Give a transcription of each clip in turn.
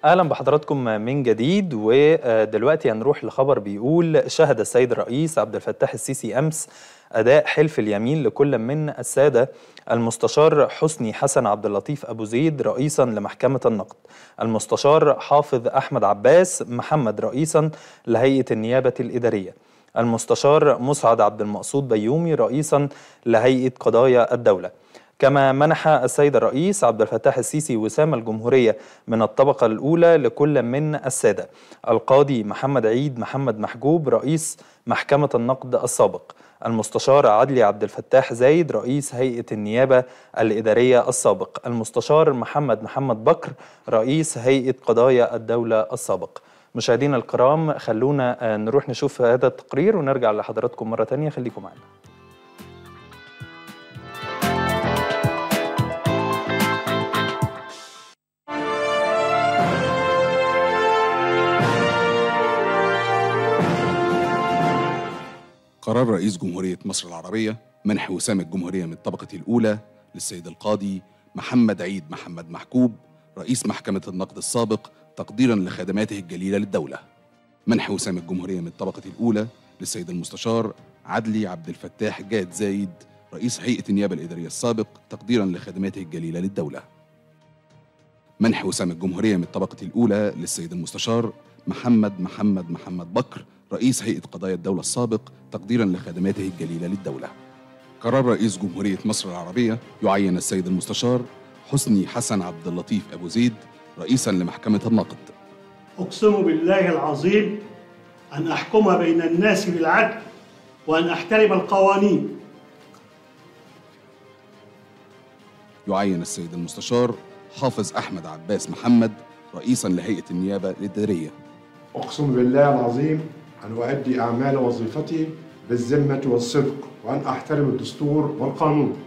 اهلا بحضراتكم من جديد ودلوقتي هنروح لخبر بيقول شهد السيد الرئيس عبد الفتاح السيسي امس اداء حلف اليمين لكل من الساده المستشار حسني حسن عبد اللطيف ابو زيد رئيسا لمحكمه النقد المستشار حافظ احمد عباس محمد رئيسا لهيئه النيابه الاداريه المستشار مسعد عبد المقصود بيومي رئيسا لهيئه قضايا الدوله كما منح السيد الرئيس عبد الفتاح السيسي وسام الجمهورية من الطبقة الأولى لكل من السادة القاضي محمد عيد محمد محجوب رئيس محكمة النقد السابق المستشار عدلي عبد الفتاح زايد رئيس هيئة النيابة الإدارية السابق المستشار محمد محمد بكر رئيس هيئة قضايا الدولة السابق مشاهدينا الكرام خلونا نروح نشوف هذا التقرير ونرجع لحضراتكم مرة تانية خليكم معنا قرار رئيس جمهورية مصر العربية منح وسام الجمهورية من الطبقة الأولى للسيد القاضي محمد عيد محمد محكوب رئيس محكمة النقد السابق تقديرا لخدماته الجليلة للدولة منح وسام الجمهورية من الطبقة الأولى للسيد المستشار عدلي عبد الفتاح جاد زايد رئيس هيئة النيابة الإدارية السابق تقديرا لخدماته الجليلة للدولة منح وسام الجمهورية من الطبقة الأولى للسيد المستشار محمد محمد محمد بكر رئيس هيئة قضايا الدولة السابق تقديرا لخدماته الجليلة للدولة قرار رئيس جمهورية مصر العربية يعين السيد المستشار حسني حسن عبد اللطيف أبو زيد رئيسا لمحكمة النقد أقسم بالله العظيم أن أحكم بين الناس بالعدل وأن أحترم القوانين يعين السيد المستشار حافظ أحمد عباس محمد رئيسا لهيئة النيابة الإدارية أقسم بالله العظيم أن أؤدي أعمال وظيفتي بالذمة والصدق وأن أحترم الدستور والقانون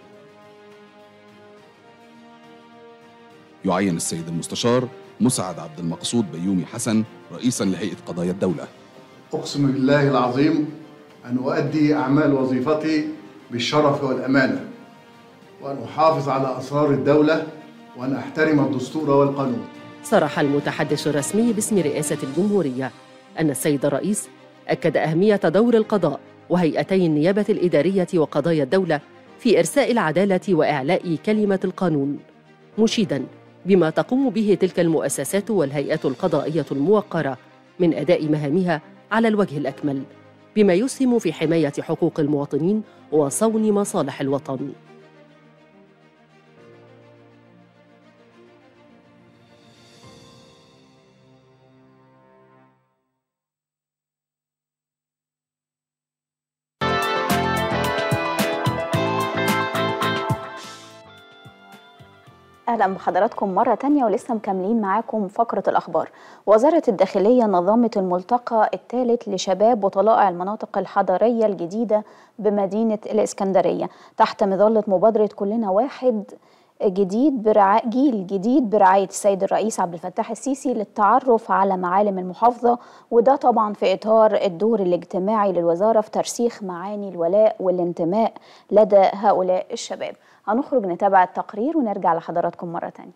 يعين السيد المستشار مسعد عبد المقصود بيومي حسن رئيسا لهيئة قضايا الدولة أقسم بالله العظيم أن أؤدي أعمال وظيفتي بالشرف والأمانة وأن أحافظ على أسرار الدولة وأن أحترم الدستور والقانون صرح المتحدث الرسمي باسم رئاسة الجمهورية أن السيد الرئيس أكد أهمية دور القضاء وهيئتي النيابة الإدارية وقضايا الدولة في إرساء العدالة وإعلاء كلمة القانون مشيداً بما تقوم به تلك المؤسسات والهيئات القضائية الموقرة من أداء مهامها على الوجه الأكمل بما يسهم في حماية حقوق المواطنين وصون مصالح الوطن اهلا بحضراتكم مره تانية ولسه مكملين معاكم فقره الاخبار وزاره الداخليه نظمت الملتقى الثالث لشباب وطلائع المناطق الحضريه الجديده بمدينه الاسكندريه تحت مظله مبادره كلنا واحد جديد برع... جيل جديد برعايه السيد الرئيس عبد الفتاح السيسي للتعرف على معالم المحافظه وده طبعا في اطار الدور الاجتماعي للوزاره في ترسيخ معاني الولاء والانتماء لدى هؤلاء الشباب هنخرج نتابع التقرير ونرجع لحضراتكم مرة تانية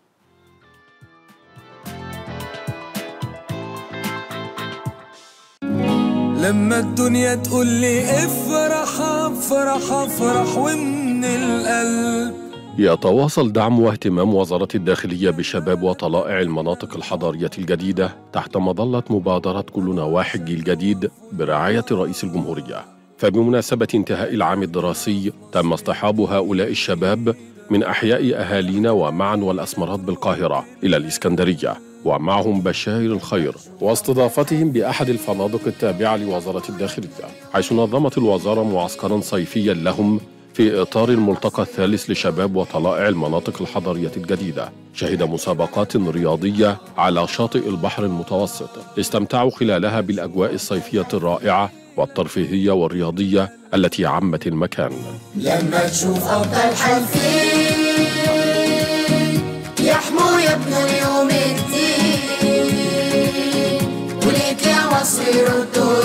لما الدنيا تقول لي افرح افرح افرح ومن القلب يتواصل دعم واهتمام وزارة الداخلية بشباب وطلائع المناطق الحضارية الجديدة تحت مظلة مبادرة كلنا واحد جيل جديد برعاية رئيس الجمهورية فبمناسبة انتهاء العام الدراسي تم اصطحاب هؤلاء الشباب من أحياء أهالينا ومعا والأسمرات بالقاهرة إلى الإسكندرية ومعهم بشائر الخير واستضافتهم بأحد الفنادق التابعة لوزارة الداخلية حيث نظمت الوزارة معسكرا صيفيا لهم في إطار الملتقى الثالث لشباب وطلائع المناطق الحضرية الجديدة شهد مسابقات رياضية على شاطئ البحر المتوسط استمتعوا خلالها بالأجواء الصيفية الرائعة والترفيهية والرياضية التي عمت المكان لما تشوف افضل حال فيك يا حمو يا ابن اليوم الدين وليك يا مصر ردوا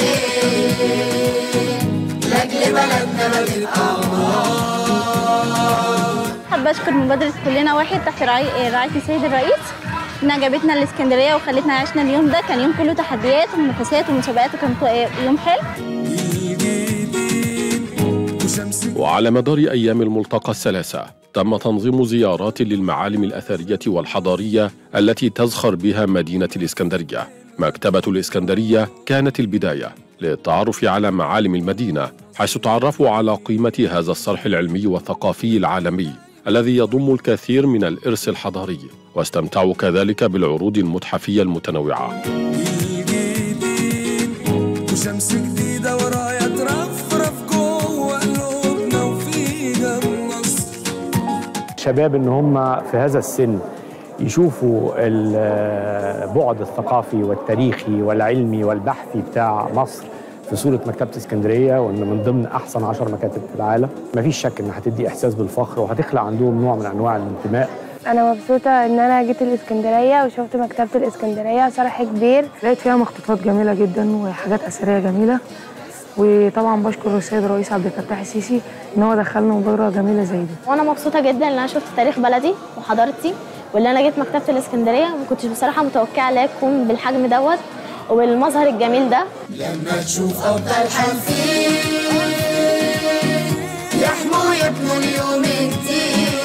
الدين لاجل بلدنا ما حابة أشكر مبادرة كلنا واحد تحت رعاية رعاية السيد الرئيس إنها عجبتنا الاسكندريه وخلتنا عشنا اليوم ده كان يوم كله تحديات ومنافسات ومسابقات وكان يوم حلو وعلى مدار أيام الملتقى الثلاثة تم تنظيم زيارات للمعالم الأثرية والحضارية التي تزخر بها مدينة الإسكندرية مكتبة الإسكندرية كانت البداية للتعرف على معالم المدينة حيث تعرفوا على قيمة هذا الصرح العلمي والثقافي العالمي الذي يضم الكثير من الإرث الحضاري واستمتعوا كذلك بالعروض المتحفية المتنوعة وشمس جديدة ورايا ترفرف جوه قلوبنا وفيها النصر شباب ان هم في هذا السن يشوفوا البعد الثقافي والتاريخي والعلمي والبحثي بتاع مصر في صورة مكتبة اسكندرية وان من ضمن احسن عشر مكاتب في العالم مفيش شك انها هتدي احساس بالفخر وهتخلق عندهم نوع من انواع الانتماء انا مبسوطه ان انا جيت الاسكندريه وشفت مكتبه الاسكندريه صرح كبير لقيت فيها مخطوطات جميله جدا وحاجات اثريه جميله وطبعا بشكر السيد الرئيس عبد الفتاح السيسي ان هو دخلنا مبادره جميله زي دي وانا مبسوطه جدا ان انا شفت تاريخ بلدي وحضارتي واللي انا جيت مكتبه الاسكندريه ما كنتش بصراحه متوقعه ان هي تكون بالحجم دوت وبالمظهر الجميل ده لما تشوف أبطال حلفين يحموا يبنوا اليوم الدين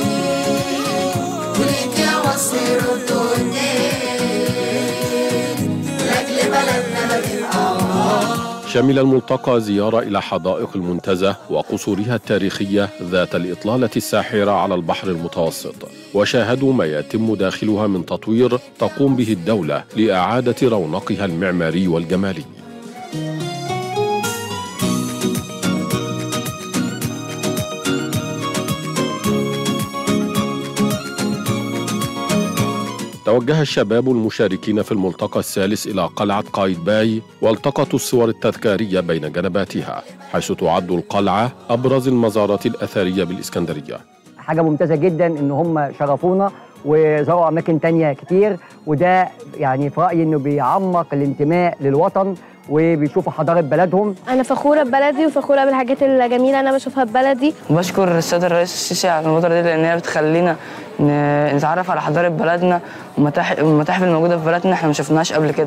وليك يا مصر ردوا الدين لأجل بلدنا ما تنقعش شمل الملتقى زيارة إلى حدائق المنتزه وقصورها التاريخية ذات الإطلالة الساحرة على البحر المتوسط وشاهدوا ما يتم داخلها من تطوير تقوم به الدولة لإعادة رونقها المعماري والجمالي توجه الشباب المشاركين في الملتقى الثالث إلى قلعة قايتباي والتقطوا الصور التذكارية بين جنباتها حيث تعد القلعة أبرز المزارات الأثرية بالإسكندرية حاجه ممتازه جدا ان هم شرفونا وزاروا اماكن تانية كتير وده يعني في رايي انه بيعمق الانتماء للوطن وبيشوفوا حضاره بلدهم انا فخوره ببلدي وفخوره بالحاجات الجميله انا بشوفها ببلدي بشكر السيد الرئيس السيسي على المبادره دي لان هي بتخلينا ن- نتعرف على حضاره بلدنا والمتاحف والمتاحف الموجوده في بلدنا احنا ما شفناهاش قبل كده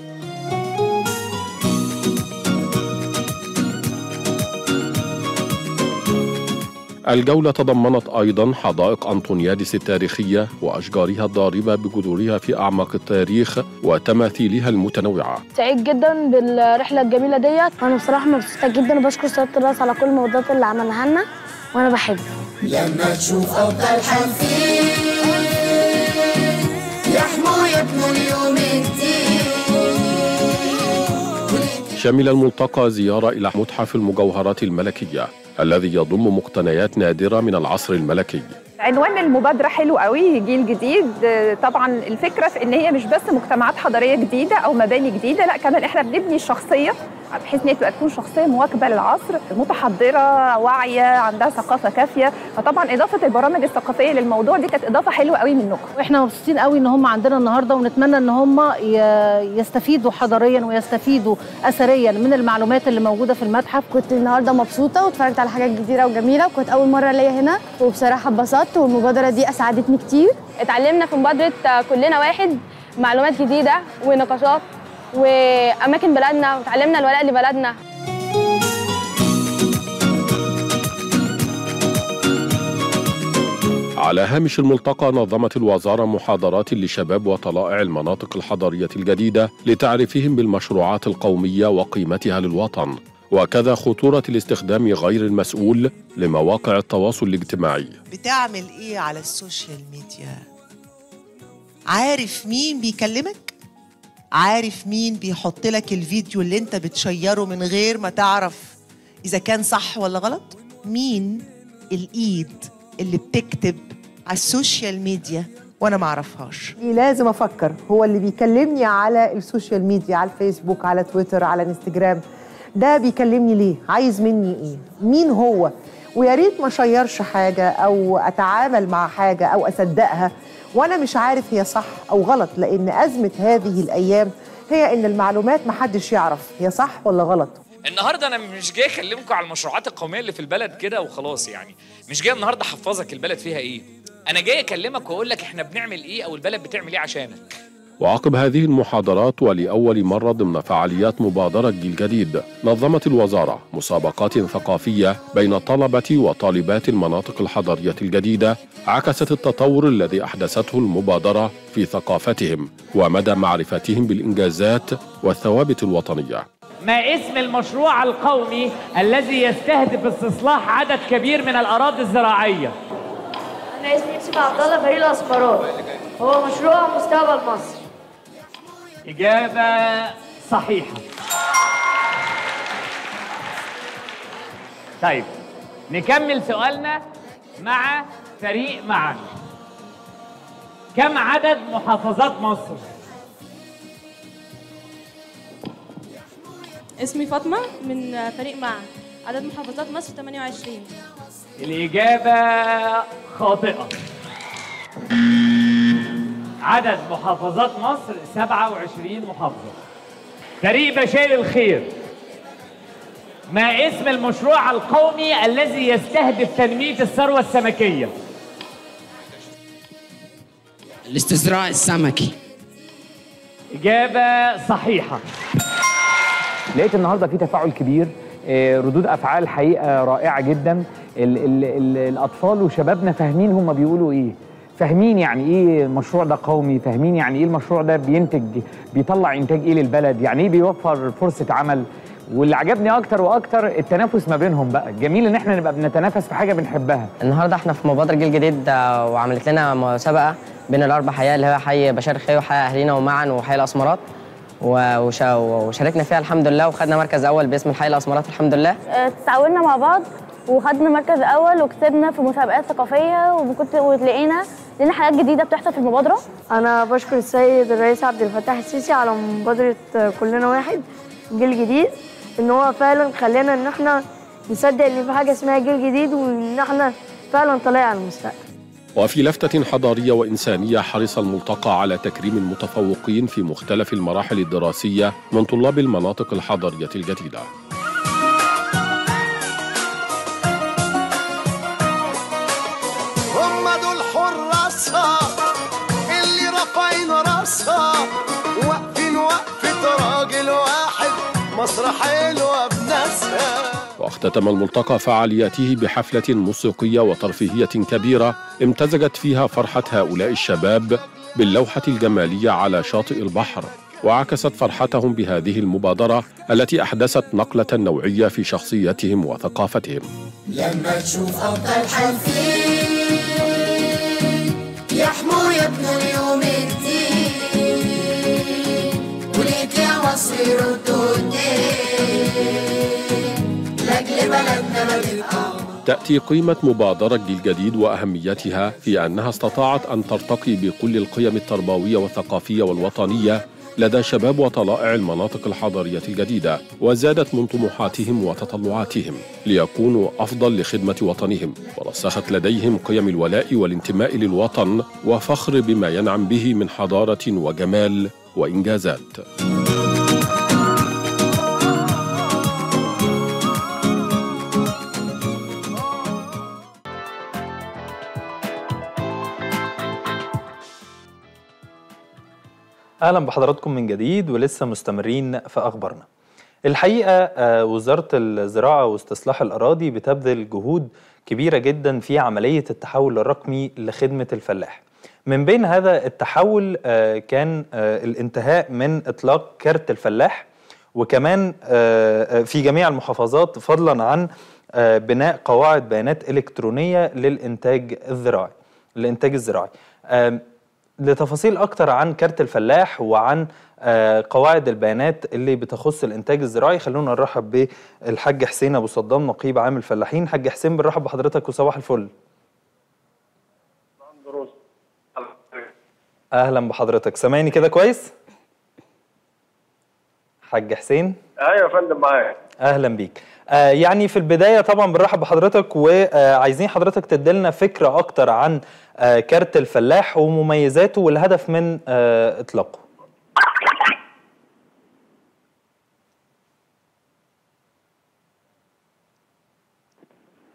الجولة تضمنت أيضا حدائق أنطونيادس التاريخية وأشجارها الضاربة بجذورها في أعماق التاريخ وتماثيلها المتنوعة سعيد جدا بالرحله الجميله ديت انا بصراحه مبسوطه جدا وبشكر سياده الرئيس على كل المبادرات اللي عملها لنا وانا بحبه لما تشوف أبطال حلفين يحموا يبنوا اليوم الدين شمل الملتقى زيارة إلى متحف المجوهرات الملكية الذي يضم مقتنيات نادرة من العصر الملكي عنوان المبادرة حلو قوي جيل جديد آه، طبعا الفكرة في ان هي مش بس مجتمعات حضارية جديدة او مباني جديدة لا كمان احنا بنبني الشخصية بحيث ان هي تبقى تكون شخصية مواكبة للعصر متحضرة واعية عندها ثقافة كافية فطبعا اضافة البرامج الثقافية للموضوع دي كانت اضافة حلوة قوي منكم واحنا مبسوطين قوي ان هم عندنا النهارده ونتمنى ان هم ي- يستفيدوا حضاريا ويستفيدوا اثريا من المعلومات اللي موجوده في المتحف كنت النهارده مبسوطه واتفرجت على حاجات كتيره وجميله وكنت اول مره ليا هنا وبصراحه اتبسطت والمبادره دي اسعدتني كتير اتعلمنا في مبادرة كلنا واحد معلومات جديدة ونقاشات وأماكن بلدنا وتعلمنا الولاء لبلدنا على هامش الملتقى نظمت الوزارة محاضرات لشباب وطلائع المناطق الحضرية الجديدة لتعريفهم بالمشروعات القومية وقيمتها للوطن وكذا خطورة الاستخدام غير المسؤول لمواقع التواصل الاجتماعي بتعمل ايه على السوشيال ميديا عارف مين بيكلمك عارف مين بيحط لك الفيديو اللي انت بتشيره من غير ما تعرف اذا كان صح ولا غلط مين الايد اللي بتكتب على السوشيال ميديا وانا ما اعرفهاش لازم افكر هو اللي بيكلمني على السوشيال ميديا على الفيسبوك على تويتر على انستجرام ده بيكلمني ليه عايز مني ايه مين هو ويا ريت ما اشيرش حاجه او اتعامل مع حاجه او اصدقها وانا مش عارف هي صح او غلط لان ازمه هذه الايام هي ان المعلومات محدش يعرف هي صح ولا غلط النهارده انا مش جاي اكلمكم على المشروعات القوميه اللي في البلد كده وخلاص يعني مش جاي النهارده احفظك البلد فيها ايه انا جاي اكلمك واقول لك احنا بنعمل ايه او البلد بتعمل ايه عشانك وعقب هذه المحاضرات ولأول مرة ضمن فعاليات مبادرة جيل جديد نظمت الوزارة مسابقات ثقافية بين طلبة وطالبات المناطق الحضرية الجديدة عكست التطور الذي أحدثته المبادرة في ثقافتهم ومدى معرفتهم بالإنجازات والثوابت الوطنية ما اسم المشروع القومي الذي يستهدف استصلاح عدد كبير من الأراضي الزراعية؟ أنا اسمي يوسف عبد الله فريد الأسمرات هو مشروع مستقبل مصر إجابة صحيحة طيب نكمل سؤالنا مع فريق معا كم عدد محافظات مصر؟ اسمي فاطمة من فريق معا عدد محافظات مصر 28 الإجابة خاطئة عدد محافظات مصر 27 محافظة فريق بشاير الخير ما اسم المشروع القومي الذي يستهدف تنمية الثروة السمكية؟ الاستزراع السمكي إجابة صحيحة لقيت النهارده في تفاعل كبير آه، ردود افعال حقيقه رائعه جدا ال ال ال الاطفال وشبابنا فاهمين هم بيقولوا ايه فاهمين يعني ايه المشروع ده قومي فاهمين يعني ايه المشروع ده بينتج بيطلع انتاج ايه للبلد يعني ايه بيوفر فرصه عمل واللي عجبني اكتر واكتر التنافس ما بينهم بقى جميل ان احنا نبقى بنتنافس في حاجه بنحبها النهارده احنا في مبادره جيل جديد آه، وعملت لنا مسابقه بين الاربع حياه اللي هو حي بشار الخير وحي اهالينا ومعا وحي الاسمرات و- وشا- وشاركنا فيها الحمد لله وخدنا مركز اول باسم الحي الاسمرات الحمد لله آه، تعاوننا مع بعض وخدنا مركز اول وكسبنا في مسابقات ثقافيه وكنت وتلاقينا لنا حاجات جديده بتحصل في المبادره أنا بشكر السيد الرئيس عبد الفتاح السيسي على مبادرة كلنا واحد جيل جديد إن هو فعلا خلانا إن إحنا نصدق إن في حاجة اسمها جيل جديد وإن إحنا فعلا طالعين على المستقبل وفي لفتة حضارية وإنسانية حرص الملتقى على تكريم المتفوقين في مختلف المراحل الدراسية من طلاب المناطق الحضرية الجديدة هم دول حراسها اللي رافعين راسها واقفين وقفة راجل واحد مصر حلوة بناسها واختتم الملتقى فعالياته بحفلة موسيقية وترفيهية كبيرة امتزجت فيها فرحة هؤلاء الشباب باللوحة الجمالية على شاطئ البحر وعكست فرحتهم بهذه المبادرة التي أحدثت نقلة نوعية في شخصيتهم وثقافتهم لما تشوف أبطال حالفين يحموا يبنوا اليوم الدين وليك يا مصر ردوا الدين لأجل بلدنا ما تبقى تأتي قيمة مبادرة جيل جديد وأهميتها في أنها استطاعت أن ترتقي بكل القيم التربوية والثقافية والوطنية لدى شباب وطلائع المناطق الحضرية الجديدة وزادت من طموحاتهم وتطلعاتهم ليكونوا أفضل لخدمة وطنهم ورسخت لديهم قيم الولاء والانتماء للوطن وفخر بما ينعم به من حضارة وجمال وإنجازات اهلا بحضراتكم من جديد ولسه مستمرين في اخبارنا. الحقيقه آه، وزاره الزراعه واستصلاح الاراضي بتبذل جهود كبيره جدا في عمليه التحول الرقمي لخدمه الفلاح. من بين هذا التحول آه، كان آه، الانتهاء من اطلاق كارت الفلاح وكمان آه، آه، في جميع المحافظات فضلا عن آه، بناء قواعد بيانات الكترونيه للانتاج الزراعي الانتاج الزراعي. آم، لتفاصيل اكتر عن كارت الفلاح وعن آه، قواعد البيانات اللي بتخص الانتاج الزراعي خلونا نرحب بالحاج حسين ابو صدام نقيب عام الفلاحين حاج حسين بنرحب بحضرتك وصباح الفل اهلا بحضرتك سامعني كده كويس حاج حسين ايوه يا فندم معاك اهلا بيك آه يعني في البدايه طبعا بنرحب بحضرتك وعايزين حضرتك تديلنا فكره اكتر عن آه كارت الفلاح ومميزاته والهدف من آه اطلاقه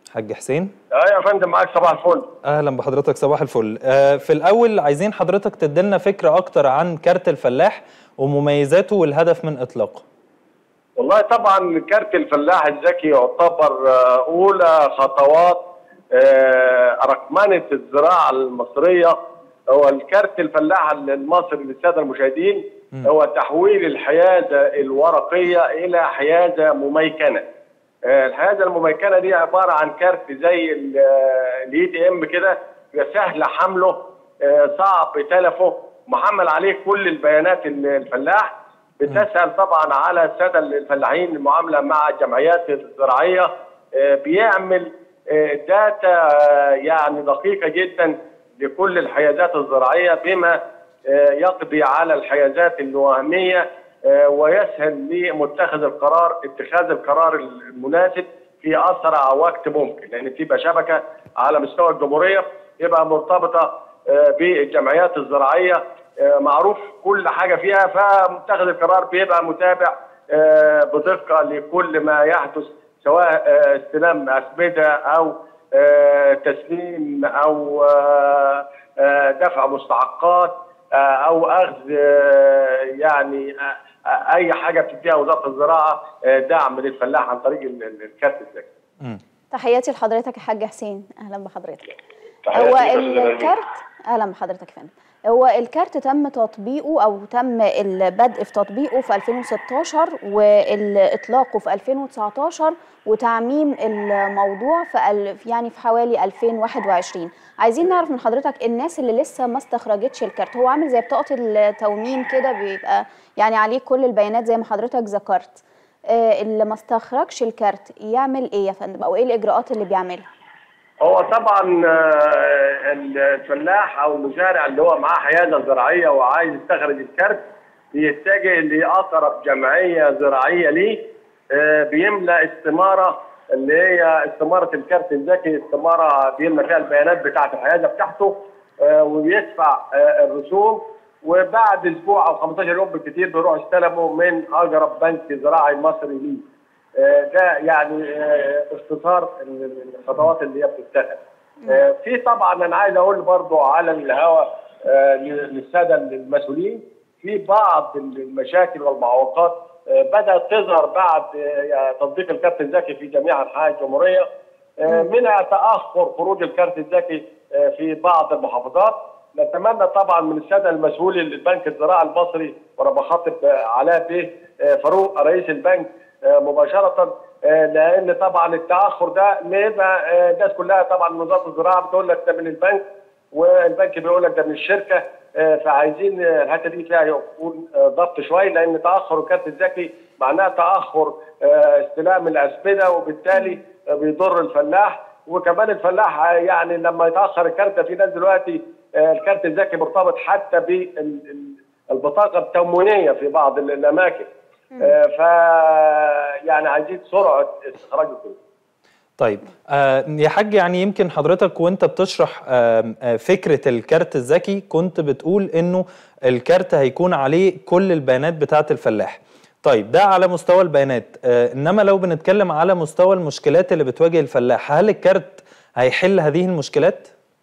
حاج حسين اه يا فندم معاك صباح الفل اهلا بحضرتك صباح الفل آه، في الاول عايزين حضرتك تدينا فكره اكتر عن كارت الفلاح ومميزاته والهدف من اطلاقه والله طبعا كارت الفلاح الذكي يعتبر آه، اولى خطوات آه، رقمنه الزراعه المصريه هو الكارت الفلاح المصري للساده المشاهدين هو تحويل الحيازه الورقيه الى حيازه مميكنه آه، الحيازه المميكنه دي عباره عن كارت زي الاي تي ام كده بيبقى سهل حمله آه، صعب تلفه محمل عليه كل البيانات ال- الفلاح بتسهل طبعا على الساده الفلاحين المعامله مع الجمعيات الزراعيه آه، بيعمل آه، داتا آه، يعني دقيقه جدا لكل الحيازات الزراعيه بما آه، يقضي على الحيازات الوهميه آه، ويسهل لمتخذ القرار اتخاذ القرار المناسب في اسرع وقت ممكن لان بتبقى شبكه على مستوى الجمهوريه يبقى مرتبطه آه، بالجمعيات الزراعيه آه، معروف كل حاجه فيها فمتخذ القرار بيبقى متابع آه، بدقه لكل ما يحدث سواء آه، استلام اسمده او آه، تسليم او آه، آه، دفع مستحقات آه، او اخذ آه، يعني آه، آه، اي حاجه بتديها وزاره الزراعه آه، دعم للفلاح عن طريق ال- ال- الكارت الذكي. تحياتي لحضرتك يا حاج حسين اهلا بحضرتك تحياتي هو لك يا أستاذ أمين. الكارت اهلا بحضرتك يا فندم هو الكارت تم تطبيقه او تم البدء في تطبيقه في 2016 واطلاقه في 2019 وتعميم الموضوع في ال- يعني في حوالي 2021 عايزين نعرف من حضرتك الناس اللي لسه ما استخرجتش الكارت هو عامل زي بطاقه التومين كده بيبقى يعني عليه كل البيانات زي ما حضرتك ذكرت آه، اللي ما استخرجش الكارت يعمل ايه يا فندم او ايه الاجراءات اللي بيعملها هو طبعا آه، الفلاح او المزارع اللي هو معاه حيازه زراعيه وعايز يستخرج الكارت بيتجه لاقرب جمعيه زراعيه ليه آه، بيملى استماره اللي هي استماره الكارت الذكي استماره بيملى فيها البيانات بتاعه الحيازه بتاعته آه، وبيدفع آه، الرسوم وبعد اسبوع او 15 يوم بالكثير بيروح يستلمه من اقرب بنك زراعي مصري ليه آه، ده يعني آه، اختصار الخطوات اللي هي بتتخذ آه، في طبعا انا عايز اقول برضو على الهواء آه، للساده المسؤولين في بعض المشاكل والمعوقات آه، بدات تظهر بعد آه، تطبيق الكارت الذكي في جميع انحاء الجمهوريه آه، منها تاخر خروج الكارت الذكي آه، في بعض المحافظات نتمنى طبعا من الساده المسؤولين للبنك الزراعي المصري وانا بخاطب آه، علاء بيه آه، فاروق رئيس البنك آه، مباشره آه، لان طبعا التاخر ده بيبقى آه، الناس كلها طبعا وزاره الزراعه بتقول لك ده من البنك والبنك بيقول لك ده من الشركه آه، فعايزين آه، الحته دي فيها يكون آه، ضبط شويه لان تاخر الكارت الذكي معناه تاخر آه، استلام الاسمده وبالتالي آه، بيضر الفلاح وكمان الفلاح آه، يعني لما يتاخر الكارت ده في ناس دلوقتي آه، الكارت الذكي مرتبط حتى بالبطاقه التموينيه في بعض ال- الاماكن آه، ف يعني عايزين سرعه استخراج الفلوس طيب آه يا حاج يعني يمكن حضرتك وانت بتشرح آه آه فكرة الكارت الذكي كنت بتقول انه الكارت هيكون عليه كل البيانات بتاعة الفلاح طيب ده على مستوى البيانات آه انما لو بنتكلم على مستوى المشكلات اللي بتواجه الفلاح هل الكارت هيحل هذه المشكلات؟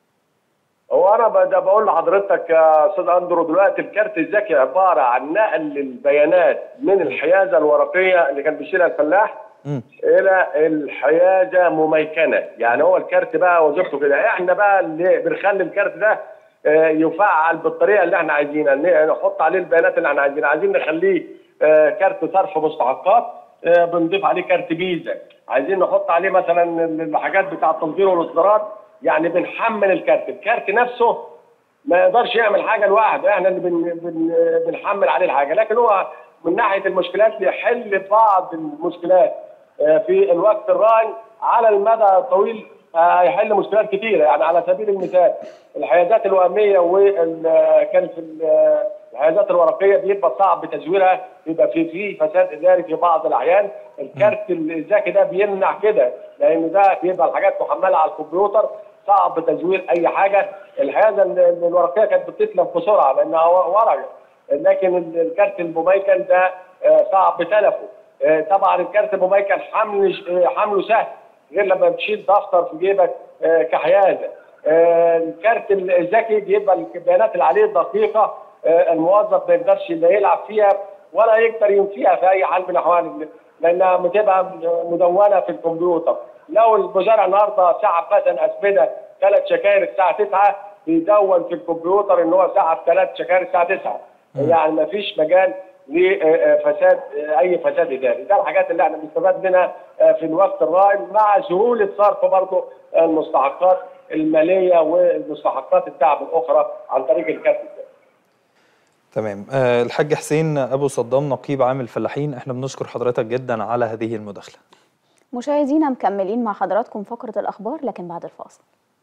هو انا ب- ده بقول لحضرتك يا استاذ اندرو دلوقتي الكارت الذكي عباره عن نقل البيانات من الحيازه الورقيه اللي كان بيشيلها الفلاح الى الحيازه مميكنه يعني هو الكارت بقى وظيفته كده احنا بقى اللي بنخلي الكارت ده آه، يفعل بالطريقه اللي احنا عايزينها ن- نحط عليه البيانات اللي احنا عايزينها عايزين نخليه آه، كارت صرف مستحقات آه، بنضيف عليه كارت فيزا عايزين نحط عليه مثلا الحاجات بتاع التصدير والاصدارات يعني بنحمل الكارت الكارت نفسه ما يقدرش يعمل حاجه لوحده احنا اللي بن بن بنحمل عليه الحاجه لكن هو من ناحيه المشكلات بيحل بعض المشكلات آه، في الوقت الراهن على المدى الطويل آه، هيحل مشكلات كثيره يعني على سبيل المثال الحيازات الوهميه وال كانت في ال- الحيازات الورقيه بيبقى صعب تزويرها بيبقى في في فساد اداري في بعض الاحيان الكارت الذكي ده بيمنع كده لان ده بيبقى الحاجات محمله على الكمبيوتر صعب تزوير اي حاجه الحيازه ال- ال- الورقيه كانت بتتلف بسرعه لانها ور- ورقه لكن ال- الكارت المميكن ده آه، صعب تلفه آه، طبعا الكارت المميكن حمل آه، حمله سهل غير لما بتشيل دفتر في جيبك آه، كحيازه آه، الكارت الذكي بيبقى البيانات اللي عليه دقيقه آه، الموظف ما يقدرش لا يلعب فيها ولا يقدر ينفيها في اي حال من الاحوال لانها بتبقى مدونه في الكمبيوتر لو المزارع النهارده سحب مثلا اسمده ثلاث شكاير الساعه 9 بيدون في الكمبيوتر ان هو سحب ثلاث شكاير الساعه 9 يعني ما فيش مجال لفساد اي فساد اداري ده الحاجات اللي احنا بنستفاد منها آه، في الوقت الراهن مع سهوله صرف برضه المستحقات الماليه والمستحقات التعب الاخرى عن طريق الكارت الذكي تمام آه، الحاج حسين ابو صدام نقيب عام الفلاحين احنا بنشكر حضرتك جدا على هذه المداخله مشاهدينا مكملين مع حضراتكم فقرة الأخبار لكن بعد الفاصل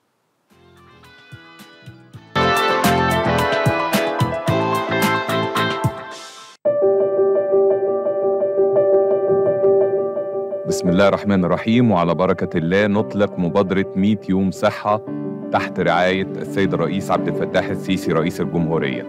بسم الله الرحمن الرحيم وعلى بركة الله نطلق مبادرة 100 يوم صحة تحت رعاية السيد الرئيس عبد الفتاح السيسي رئيس الجمهورية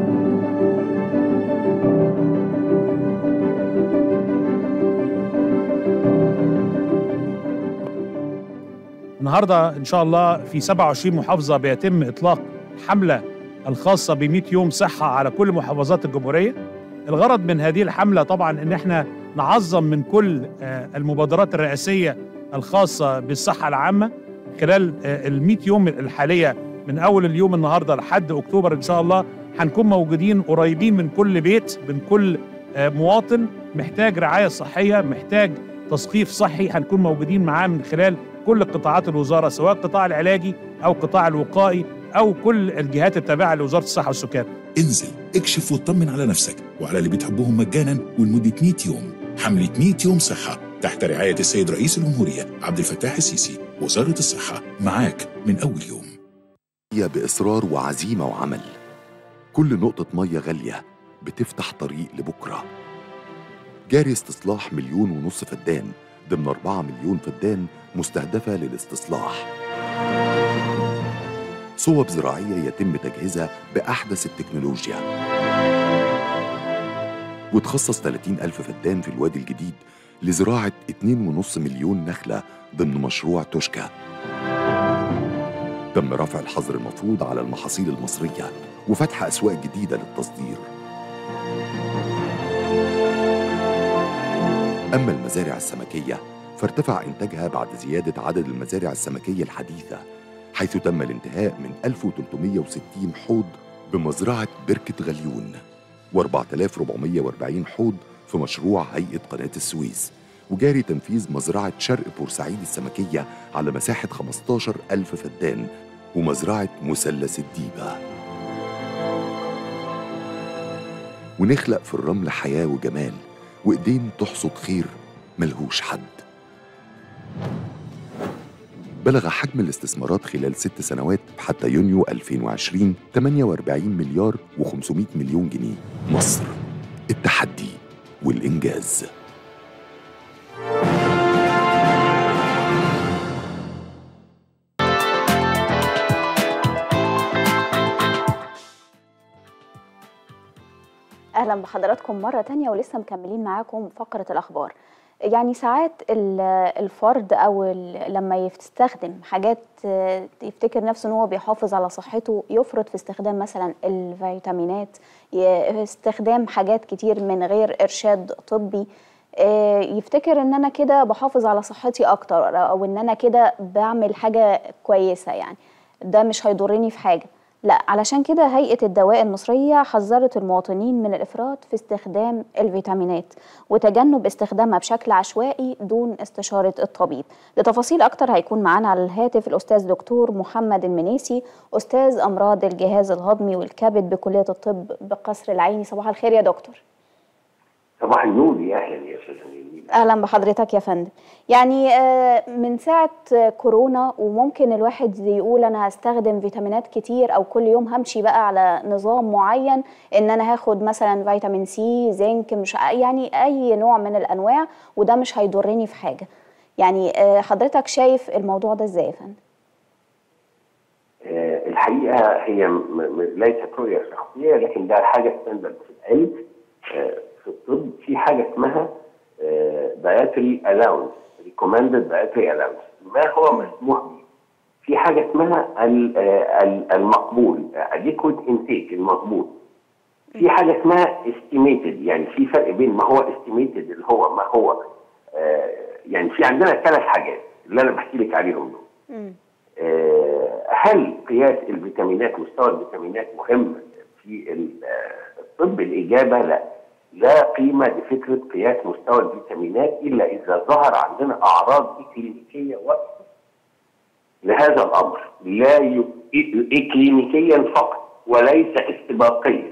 النهارده ان شاء الله في 27 محافظه بيتم اطلاق حمله الخاصه ب 100 يوم صحه على كل محافظات الجمهوريه. الغرض من هذه الحمله طبعا ان احنا نعظم من كل آه، المبادرات الرئاسيه الخاصه بالصحه العامه خلال ال 100 يوم الحاليه من اول اليوم النهارده لحد اكتوبر ان شاء الله هنكون موجودين قريبين من كل بيت من كل آه، مواطن محتاج رعايه صحيه محتاج تثقيف صحي هنكون موجودين معاه من خلال كل قطاعات الوزاره سواء القطاع العلاجي او القطاع الوقائي او كل الجهات التابعه لوزاره الصحه والسكان. انزل اكشف واطمن على نفسك وعلى اللي بتحبهم مجانا ولمدة 100 يوم حملة 100 يوم صحة تحت رعاية السيد رئيس الجمهورية عبد الفتاح السيسي وزارة الصحة معاك من أول يوم هي بإصرار وعزيمة وعمل كل نقطة مية غالية بتفتح طريق لبكرة جاري استصلاح مليون ونص فدان ضمن أربعة مليون فدان مستهدفة للاستصلاح صوب زراعية يتم تجهيزها بأحدث التكنولوجيا وتخصص 30 ألف فدان في الوادي الجديد لزراعة 2.5 مليون نخلة ضمن مشروع توشكا تم رفع الحظر المفروض على المحاصيل المصرية وفتح أسواق جديدة للتصدير أما المزارع السمكية فارتفع إنتاجها بعد زيادة عدد المزارع السمكية الحديثة حيث تم الانتهاء من 1360 حوض بمزرعة بركة غليون و4440 حوض في مشروع هيئة قناة السويس وجاري تنفيذ مزرعة شرق بورسعيد السمكية على مساحة 15 ألف فدان ومزرعة مثلث الديبة ونخلق في الرمل حياة وجمال وإيدين تحصد خير ملهوش حد بلغ حجم الاستثمارات خلال ست سنوات حتى يونيو 2020 48 مليار و500 مليون جنيه مصر التحدي والإنجاز اهلا بحضراتكم مره تانية ولسه مكملين معاكم فقره الاخبار يعني ساعات ال- الفرد او ال- لما يستخدم حاجات آه، يفتكر نفسه ان هو بيحافظ على صحته يفرط في استخدام مثلا الفيتامينات ي- استخدام حاجات كتير من غير ارشاد طبي آه، يفتكر ان انا كده بحافظ على صحتي اكتر او ان انا كده بعمل حاجه كويسه يعني ده مش هيضرني في حاجه لا علشان كده هيئة الدواء المصرية حذرت المواطنين من الإفراط في استخدام الفيتامينات وتجنب استخدامها بشكل عشوائي دون استشارة الطبيب لتفاصيل أكتر هيكون معانا على الهاتف الأستاذ دكتور محمد المنيسي أستاذ أمراض الجهاز الهضمي والكبد بكلية الطب بقصر العيني صباح الخير يا دكتور صباح النور يا اهلا يا استاذ نيلي اهلا بحضرتك يا فندم يعني آه، من ساعه آه، كورونا وممكن الواحد يقول انا هستخدم فيتامينات كتير او كل يوم همشي بقى على نظام معين ان انا هاخد مثلا فيتامين سي زنك مش ع- يعني اي نوع من الانواع وده مش هيضرني في حاجه يعني آه، حضرتك شايف الموضوع ده ازاي يا فندم آه، الحقيقه هي م- م- ليست رؤيه شخصيه لكن ده حاجه ستاندرد في العلم آه، في الطب في حاجه اسمها دايتري الاونس recommended dietary allowance ما هو مسموح به في حاجه اسمها ال- آه، ال- المقبول adequate intake المقبول في حاجه اسمها estimated يعني في فرق بين ما هو estimated اللي هو ما هو آه، يعني في عندنا ثلاث حاجات اللي انا بحكي لك عليهم دول آه، هل قياس الفيتامينات مستوى الفيتامينات مهم في ال- آه، الطب الاجابه لا لا قيمه لفكره قياس مستوى الفيتامينات الا اذا ظهر عندنا اعراض اكلينيكيه واضحه لهذا الامر لا ي... اكلينيكيا فقط وليس استباقيا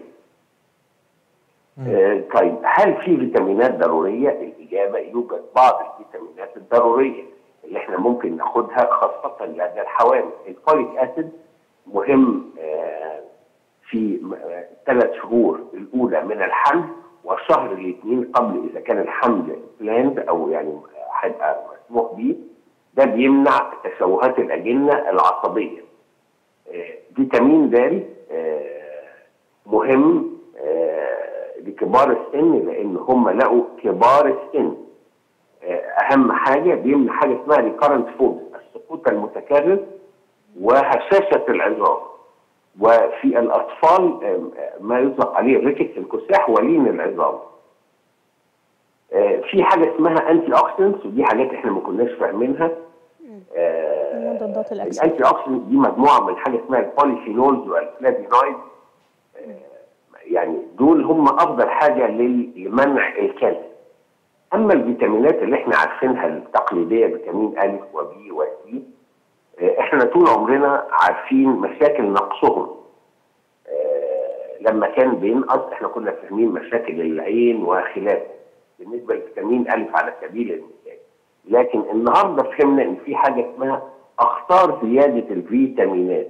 آه، طيب هل في فيتامينات ضروريه؟ الاجابه يوجد بعض الفيتامينات الضروريه اللي احنا ممكن ناخدها خاصه لدى الحوامل، الفوليك اسيد مهم آه، في ثلاث شهور الاولى من الحمل والشهر الاثنين قبل اذا كان الحمل بلاند او يعني هيبقى مسموح به ده بيمنع تشوهات الاجنه العصبيه. آه، فيتامين د آه، مهم آه، لكبار السن لان هم لقوا كبار السن آه، اهم حاجه بيمنع حاجه اسمها ريكارنت فولز السقوط المتكرر وهشاشه العظام وفي الاطفال آم، آه، ما يطلق عليه الريكت الكساح ولين العظام آه، في حاجه اسمها انتي اوكسيدنتس ودي حاجات احنا ما كناش فاهمينها آه، مضادات الاكسده الانتي اوكسيدنت دي مجموعه من حاجه اسمها البوليفينولز والفلافينويد يعني دول هم افضل حاجه لل- لمنع الكلى اما الفيتامينات اللي احنا عارفينها التقليديه فيتامين ا وبي وسي آه، احنا طول عمرنا عارفين مشاكل نقصهم آه، لما كان بينقص احنا كنا فاهمين مشاكل العين وخلافه بالنسبه لفيتامين ا على سبيل المثال لكن النهارده فهمنا ان في حاجه اسمها اخطار زياده الفيتامينات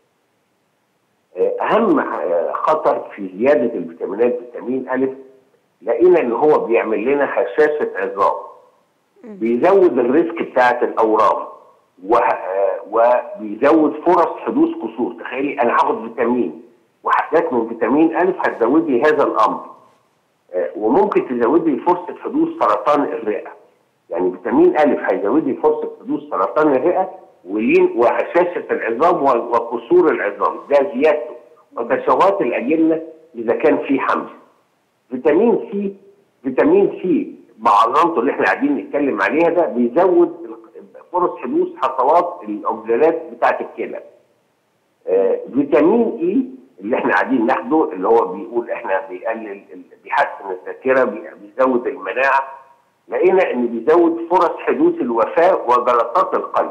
اهم آه، خطر في زياده الفيتامينات فيتامين ا لقينا ان هو بيعمل لنا هشاشه عظام بيزود الريسك بتاعه الاورام وه- آه، وبيزود فرص حدوث قصور تخيلي انا هاخد فيتامين وحاجات من فيتامين ا هتزود لي هذا الامر آه، وممكن تزود لي فرصه حدوث سرطان الرئه يعني فيتامين ا هيزود لي فرصه حدوث سرطان الرئه ولين وهشاشه العظام و- وكسور العظام ده زيادته وتشوهات الاجنه اذا كان في حمل فيتامين سي فيتامين سي بعظمته اللي احنا قاعدين نتكلم عليها ده بيزود ال- فرص حدوث حصوات الاوكسالات بتاعه الكلى آه، فيتامين اي اللي احنا قاعدين ناخده اللي هو بيقول احنا بيقلل ال- بيحسن الذاكره بي- بيزود المناعه لقينا ان بيزود فرص حدوث الوفاه وجلطات القلب.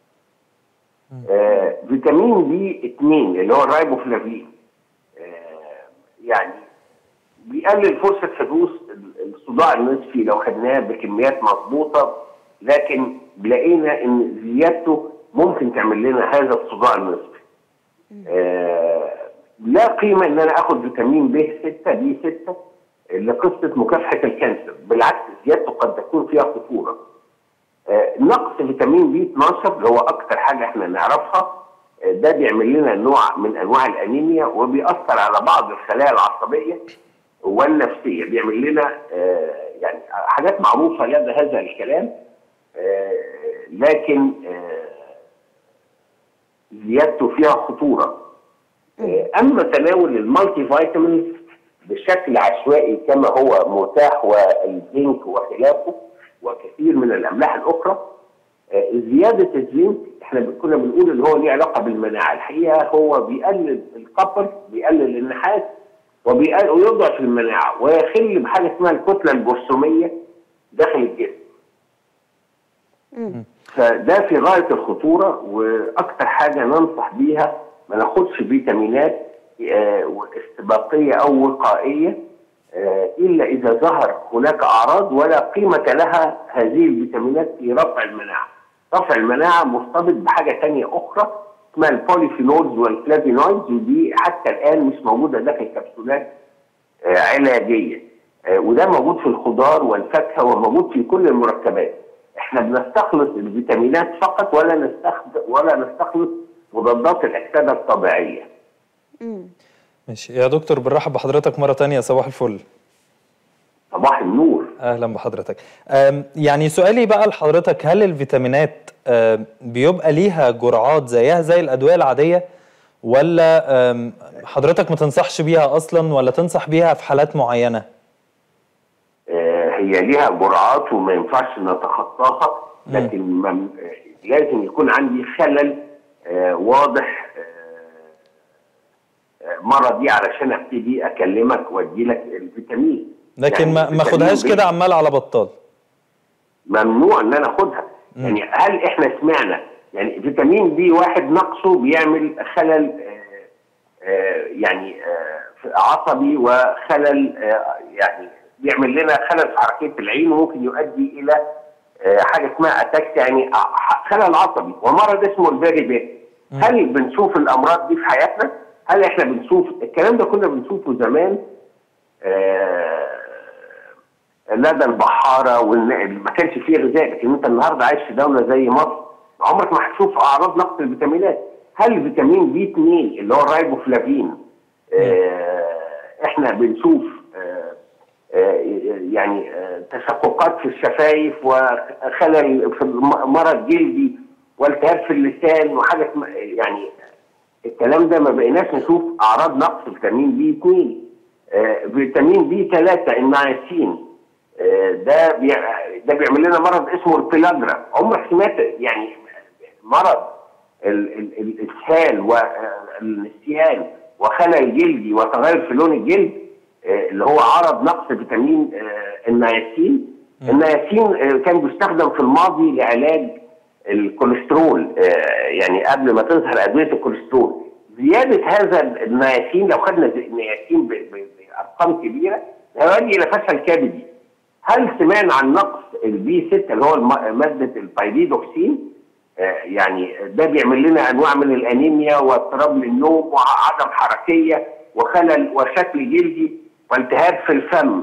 آه فيتامين بي 2 اللي هو الرايبوفلافين آه يعني بيقلل فرصه حدوث ال- الصداع النصفي لو خدناه بكميات مضبوطه لكن لقينا ان زيادته ممكن تعمل لنا هذا الصداع النصفي. آه لا قيمه ان انا اخد فيتامين ب 6 بي 6 لقصه مكافحه الكانسر بالعكس زيادته قد تكون فيها خطوره. آه نقص فيتامين بي 12 اللي هو اكثر حاجه احنا نعرفها آه ده بيعمل لنا نوع من انواع الانيميا وبيأثر على بعض الخلايا العصبيه والنفسيه بيعمل لنا آه يعني حاجات معروفه لدى هذا الكلام آه لكن آه زيادته فيها خطوره آه، اما تناول المالتي فيتامينز بشكل عشوائي كما هو متاح والزنك وخلافه وكثير من الاملاح الاخرى آه، زياده الزنك احنا كنا بنقول ان هو ليه علاقه بالمناعه الحقيقه هو بيقلل القبر بيقلل النحاس وبيقل- ويضعف المناعه ويخل بحاجه اسمها الكتله الجرثوميه داخل الجسم فده في غايه الخطوره واكثر حاجه ننصح بيها ما ناخدش فيتامينات آه، استباقيه او وقائيه آه، الا اذا ظهر هناك اعراض ولا قيمه لها هذه الفيتامينات في رفع المناعه. رفع المناعه مرتبط بحاجه ثانيه اخرى اسمها البوليفينولز والفلافينويدز ودي حتى الان مش موجوده داخل كبسولات آه، علاجيه آه، وده موجود في الخضار والفاكهه وموجود في كل المركبات. احنا بنستخلص الفيتامينات فقط ولا نستخدم ولا نستخلص مضادات الاكسده الطبيعيه. ماشي يا دكتور بنرحب بحضرتك مرة تانية صباح الفل صباح النور اهلا بحضرتك أم، يعني سؤالي بقى لحضرتك هل الفيتامينات أم، بيبقى ليها جرعات زيها زي الادويه العاديه ولا أم، حضرتك ما تنصحش بيها اصلا ولا تنصح بيها في حالات معينه آه، هي ليها جرعات وما ينفعش نتخطاها لكن مم- آه، لازم يكون عندي خلل آه، واضح آه، آه، مرضي علشان ابتدي اكلمك وادي لك الفيتامين لكن يعني ما ما الفيتامين خدهاش بي- كده عمال على بطال ممنوع ان انا اخدها يعني هل احنا سمعنا يعني فيتامين بي واحد نقصه بيعمل خلل آه، آه، يعني آه، في عصبي وخلل آه، يعني بيعمل لنا خلل في حركيه العين وممكن يؤدي الى آه، حاجه اسمها اتاكس يعني ع- خلل عصبي ومرض اسمه الفيري بيت هل بنشوف الامراض دي في حياتنا؟ هل احنا بنشوف الكلام ده كنا بنشوفه زمان آه، لدى البحاره والن- ما كانش فيه غذاء لكن انت النهارده عايش في دوله زي مصر عمرك ما هتشوف اعراض نقص الفيتامينات هل فيتامين بي 2 اللي هو الرايبوفلافين آه احنا بنشوف آه آه يعني آه تشققات في الشفايف وخلل في الم- مرض جلدي والتهاب في اللسان وحاجه اسمها- يعني الكلام ده ما بقيناش نشوف اعراض نقص فيتامين بي 2 آه فيتامين بي 3 النياسين آه، ده بيع... ده بيعمل لنا مرض اسمه البيلاجرا عمرك سمعت يعني مرض ال... ال... الاسهال والنسيان وخلل جلدي وتغير في لون الجلد آه، اللي هو عرض نقص فيتامين آه، النياسين النياسين آه، كان بيستخدم في الماضي لعلاج الكوليسترول آه، يعني قبل ما تظهر ادويه الكوليسترول زياده هذا النياسين لو خدنا النياسين ب- ب- بارقام كبيره يؤدي الى فشل كبدي هل سمعنا عن نقص البي 6 اللي هو الم- ماده البايريدوكسين آه، يعني ده بيعمل لنا انواع من الانيميا واضطراب للنوم وعدم حركيه وخلل وشكل جلدي والتهاب في الفم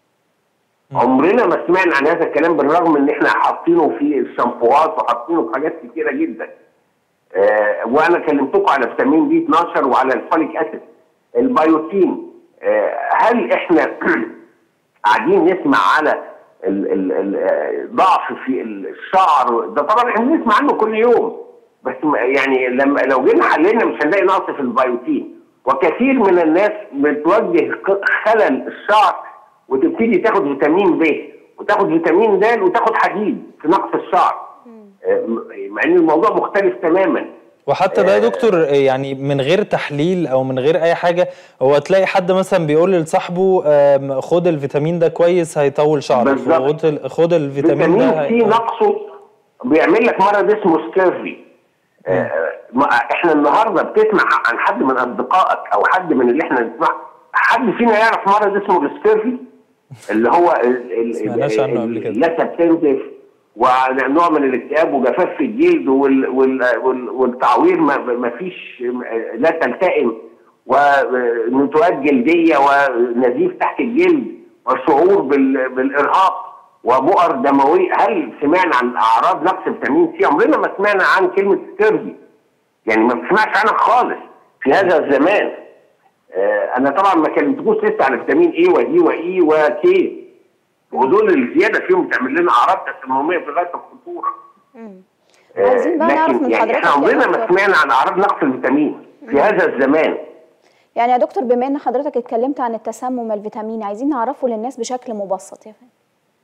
عمرنا ما سمعنا عن هذا الكلام بالرغم ان احنا حاطينه في الشامبوهات وحاطينه في حاجات كتيره جدا آه وانا كلمتكم على فيتامين بي 12 وعلى الفوليك اسيد البيوتين آه هل احنا قاعدين نسمع على ال- ال- ال- آه، ضعف في الشعر ده طبعا احنا بنسمع عنه كل يوم بس ما- يعني لما لو جينا حللنا مش هنلاقي نقص في البيوتين وكثير من الناس بتوجه ق- خلل الشعر وتبتدي تاخد فيتامين ب وتاخد فيتامين د وتاخد حديد في نقص الشعر آه، م- مع ان الموضوع مختلف تماما وحتى ده يا دكتور يعني من غير تحليل او من غير اي حاجه هو تلاقي حد مثلا بيقول لصاحبه آم، خد الفيتامين ده كويس هيطول شعرك بالظبط. خد ال- خد الفيتامين ده فيتامين سي هي- نقصه بيعمل لك مرض اسمه سكيرفي آه، ما- احنا النهارده بتسمع عن حد من اصدقائك او حد من اللي احنا نسمع حد فينا يعرف مرض اسمه السكيرفي اللي هو سمعناش عنه قبل كده. لاسبتنتف ونوع من الاكتئاب وجفاف في الجلد وال وال وال والتعوير ما, ما فيش لا تلتئم ونتوءات جلديه ونزيف تحت الجلد وشعور بال بالارهاق وبؤر دمويه هل سمعنا عن اعراض نقص فيتامين سي عمرنا ما سمعنا عن كلمه سكيرفي يعني ما بنسمعش عنها خالص في هذا الزمان آه انا طبعا ما كلمتكوش لسه على فيتامين اي ودي واي وكي ودول الزياده فيهم بتعمل لنا اعراض تسمميه في غايه الخطوره آه، عايزين بقى نعرف لكن من يعني حضرتك احنا يا عمرنا ما دكتور. سمعنا عن اعراض نقص الفيتامين في هذا الزمان يعني يا دكتور بما ان حضرتك اتكلمت عن التسمم الفيتاميني عايزين نعرفه للناس بشكل مبسط يا فندم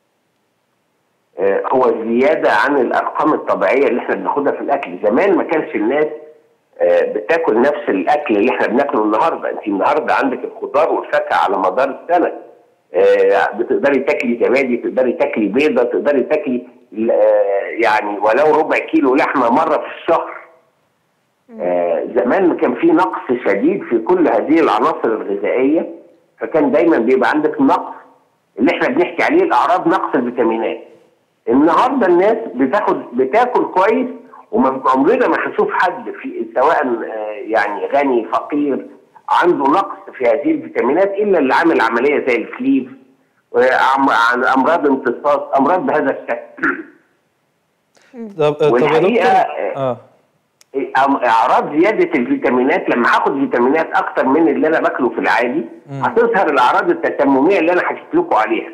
آه، هو زياده عن الارقام الطبيعيه اللي احنا بناخدها في الاكل زمان ما كانش الناس آه، بتاكل نفس الاكل اللي احنا بناكله النهارده انت النهارده عندك الخضار والفاكهه على مدار السنه آه، بتقدري تاكلي زبادي تقدري تاكلي بيضه تقدري تاكلي آه، يعني ولو ربع كيلو لحمه مره في الشهر آه، زمان كان في نقص شديد في كل هذه العناصر الغذائيه فكان دايما بيبقى عندك نقص اللي احنا بنحكي عليه الاعراض نقص الفيتامينات النهارده الناس بتاخد بتاكل كويس وما عمرنا ما هنشوف حد في سواء آه، يعني غني فقير عنده نقص في هذه الفيتامينات الا اللي عامل عمليه زي الفليف وعم- عن امراض امتصاص امراض بهذا الشكل طب طب يا والحقيقه دكتور آه، اه أم- اعراض زياده الفيتامينات لما هاخد فيتامينات اكتر من اللي انا باكله في العادي مم. هتظهر الاعراض التسمميه اللي انا حكيت لكم عليها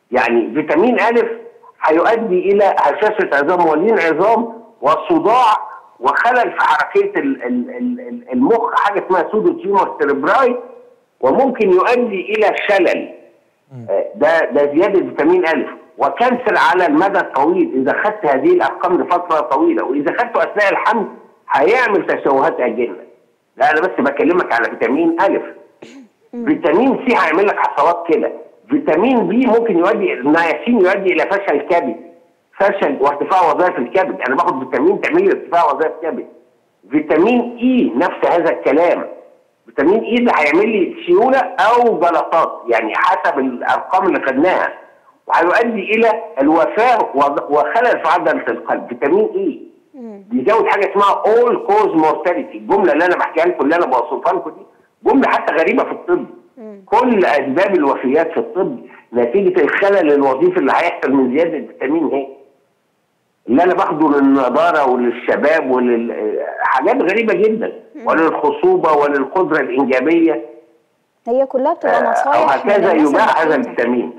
يعني فيتامين أ هيؤدي إلى هشاشة عظام ولين عظام وصداع وخلل في حركية ال- ال- ال- ال- المخ حاجة اسمها سودو تيومر سيربراي وممكن يؤدي إلى شلل آه، ده ده زيادة فيتامين أ وكانسر على المدى الطويل إذا خدت هذه الأرقام لفترة طويلة وإذا خدته أثناء الحمل هيعمل تشوهات أجنة لا أنا بس بكلمك على فيتامين أ فيتامين سي هيعمل لك حصوات كده فيتامين بي ممكن يؤدي النياسين يؤدي الى فشل كبد فشل وارتفاع وظائف الكبد انا باخد فيتامين تعمل لي ارتفاع وظائف كبد فيتامين اي نفس هذا الكلام فيتامين اي ده هيعمل لي سيوله او جلطات يعني حسب الارقام اللي خدناها وهيؤدي الى الوفاه وض- وخلل في عضله القلب فيتامين اي بيزود حاجه اسمها اول كوز مورتاليتي الجمله اللي انا بحكيها لكم اللي انا بوصفها لكم دي جمله حتى غريبه في الطب كل اسباب الوفيات في الطب نتيجه الخلل الوظيفي اللي هيحصل من زياده فيتامين ه اللي انا باخده للنضاره وللشباب ولل حاجات غريبه جدا وللخصوبه وللقدره الانجابيه هي كلها بتبقى او نصايح من هكذا الناس يباع هذا البسيطة. الفيتامين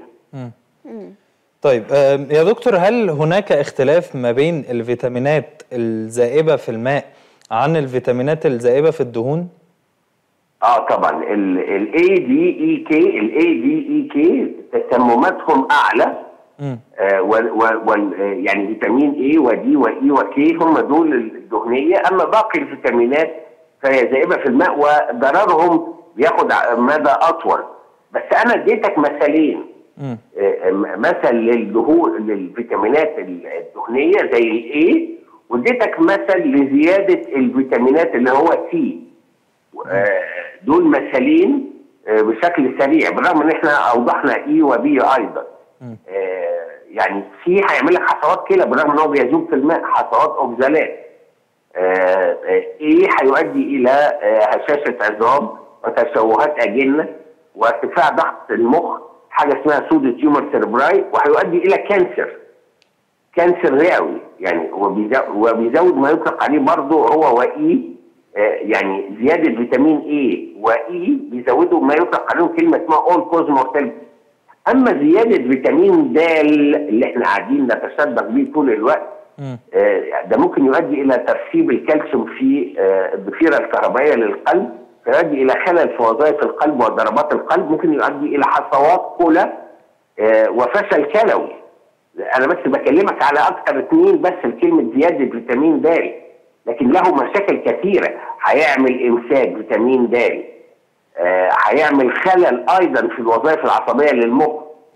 طيب آم، يا دكتور هل هناك اختلاف ما بين الفيتامينات الزائبة في الماء عن الفيتامينات الزائبة في الدهون؟ اه طبعا الاي دي اي كي الاي دي اي كي تسمماتهم اعلى آه وال وال وال آه، يعني فيتامين اي ودي واي وكي هم دول الدهنيه اما باقي الفيتامينات فهي زائبه في الماء وضررهم بياخد ع- مدى اطول بس انا اديتك مثالين آه، م- مثل للدهون للفيتامينات ال- الدهنيه زي الاي واديتك مثل لزياده الفيتامينات اللي هو سي آه، دول مثالين آه، بشكل سريع بالرغم ان احنا اوضحنا اي وبي ايضا آه، يعني سي هيعمل لك حصوات كلى بالرغم ان هو بيذوب في الماء حصوات اوكزالات ايه هيؤدي الى آه، هشاشه عظام وتشوهات اجنه وارتفاع ضغط المخ حاجه اسمها سودو تيومر سيربراي وهيؤدي الى كانسر كانسر رئوي يعني وبيزو- وبيزود ما يطلق عليه برضه هو واي آه، يعني زياده فيتامين اي واي بيزودوا ما يطلق عليهم كلمه اسمها اول كوز مورتاليتي اما زياده فيتامين د اللي احنا قاعدين نتصدق بيه طول الوقت آه، ده ممكن يؤدي الى ترسيب الكالسيوم في آه، الضفيره الكهربائيه للقلب فيؤدي الى خلل في وظائف القلب وضربات القلب ممكن يؤدي الى حصوات كلى آه، وفشل كلوي انا بس بكلمك على اكثر اثنين بس لكلمه زياده فيتامين د لكن له مشاكل كثيره هيعمل امساك فيتامين د آه، هيعمل خلل ايضا في الوظائف العصبيه للمخ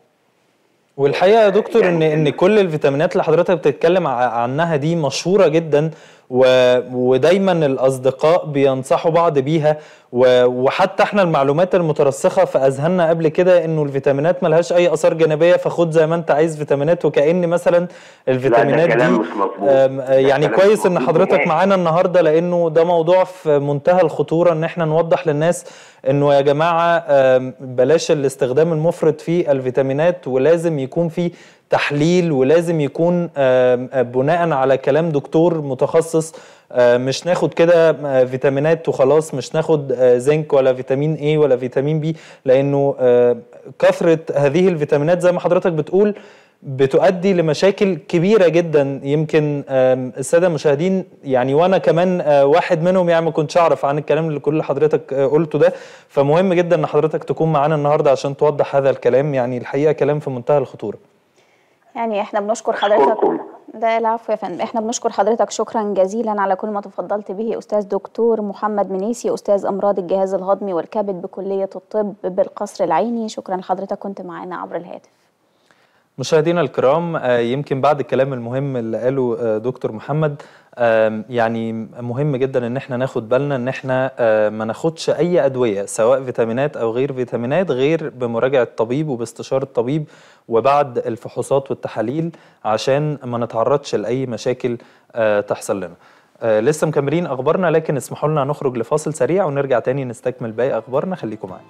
والحقيقه يا دكتور ان ان كل الفيتامينات اللي حضرتك بتتكلم ع- عنها دي مشهوره جدا و... ودايما الاصدقاء بينصحوا بعض بيها و... وحتى احنا المعلومات المترسخه في اذهاننا قبل كده انه الفيتامينات ملهاش اي اثار جانبيه فخد زي ما انت عايز فيتامينات وكأن مثلا الفيتامينات لا ده كلام دي مش مظبوط آم، آه، يعني كلام كويس مش ان مظبوط حضرتك نهائي. معانا النهارده لانه ده موضوع في منتهى الخطوره ان احنا نوضح للناس انه يا جماعه آم، بلاش الاستخدام المفرط في الفيتامينات ولازم يكون في تحليل ولازم يكون آم، آه، بناء على كلام دكتور متخصص آه، مش ناخد كده آه، فيتامينات وخلاص مش ناخد آه، زنك ولا فيتامين A ولا فيتامين بي لانه آه، كثره هذه الفيتامينات زي ما حضرتك بتقول بتؤدي لمشاكل كبيره جدا يمكن آم، الساده المشاهدين يعني وانا كمان آه، واحد منهم يعني ما كنتش اعرف عن الكلام اللي كل حضرتك آه، قلته ده فمهم جدا ان حضرتك تكون معانا النهارده عشان توضح هذا الكلام يعني الحقيقه كلام في منتهى الخطوره يعني احنا بنشكر حضرتك ده العفو يا فندم احنا بنشكر حضرتك شكرا جزيلا على كل ما تفضلت به استاذ دكتور محمد منيسي استاذ امراض الجهاز الهضمي والكبد بكليه الطب بالقصر العيني شكرا لحضرتك كنت معانا عبر الهاتف مشاهدينا الكرام آه، يمكن بعد الكلام المهم اللي قاله آه، دكتور محمد آم، يعني مهم جدا ان احنا ناخد بالنا ان احنا آه، ما ناخدش اي ادويه سواء فيتامينات او غير فيتامينات غير بمراجعه طبيب وباستشاره طبيب وبعد الفحوصات والتحاليل عشان ما نتعرضش لاي مشاكل آه، تحصل لنا آه، لسه مكملين اخبارنا لكن اسمحوا لنا نخرج لفاصل سريع ونرجع تاني نستكمل باقي اخبارنا خليكم معانا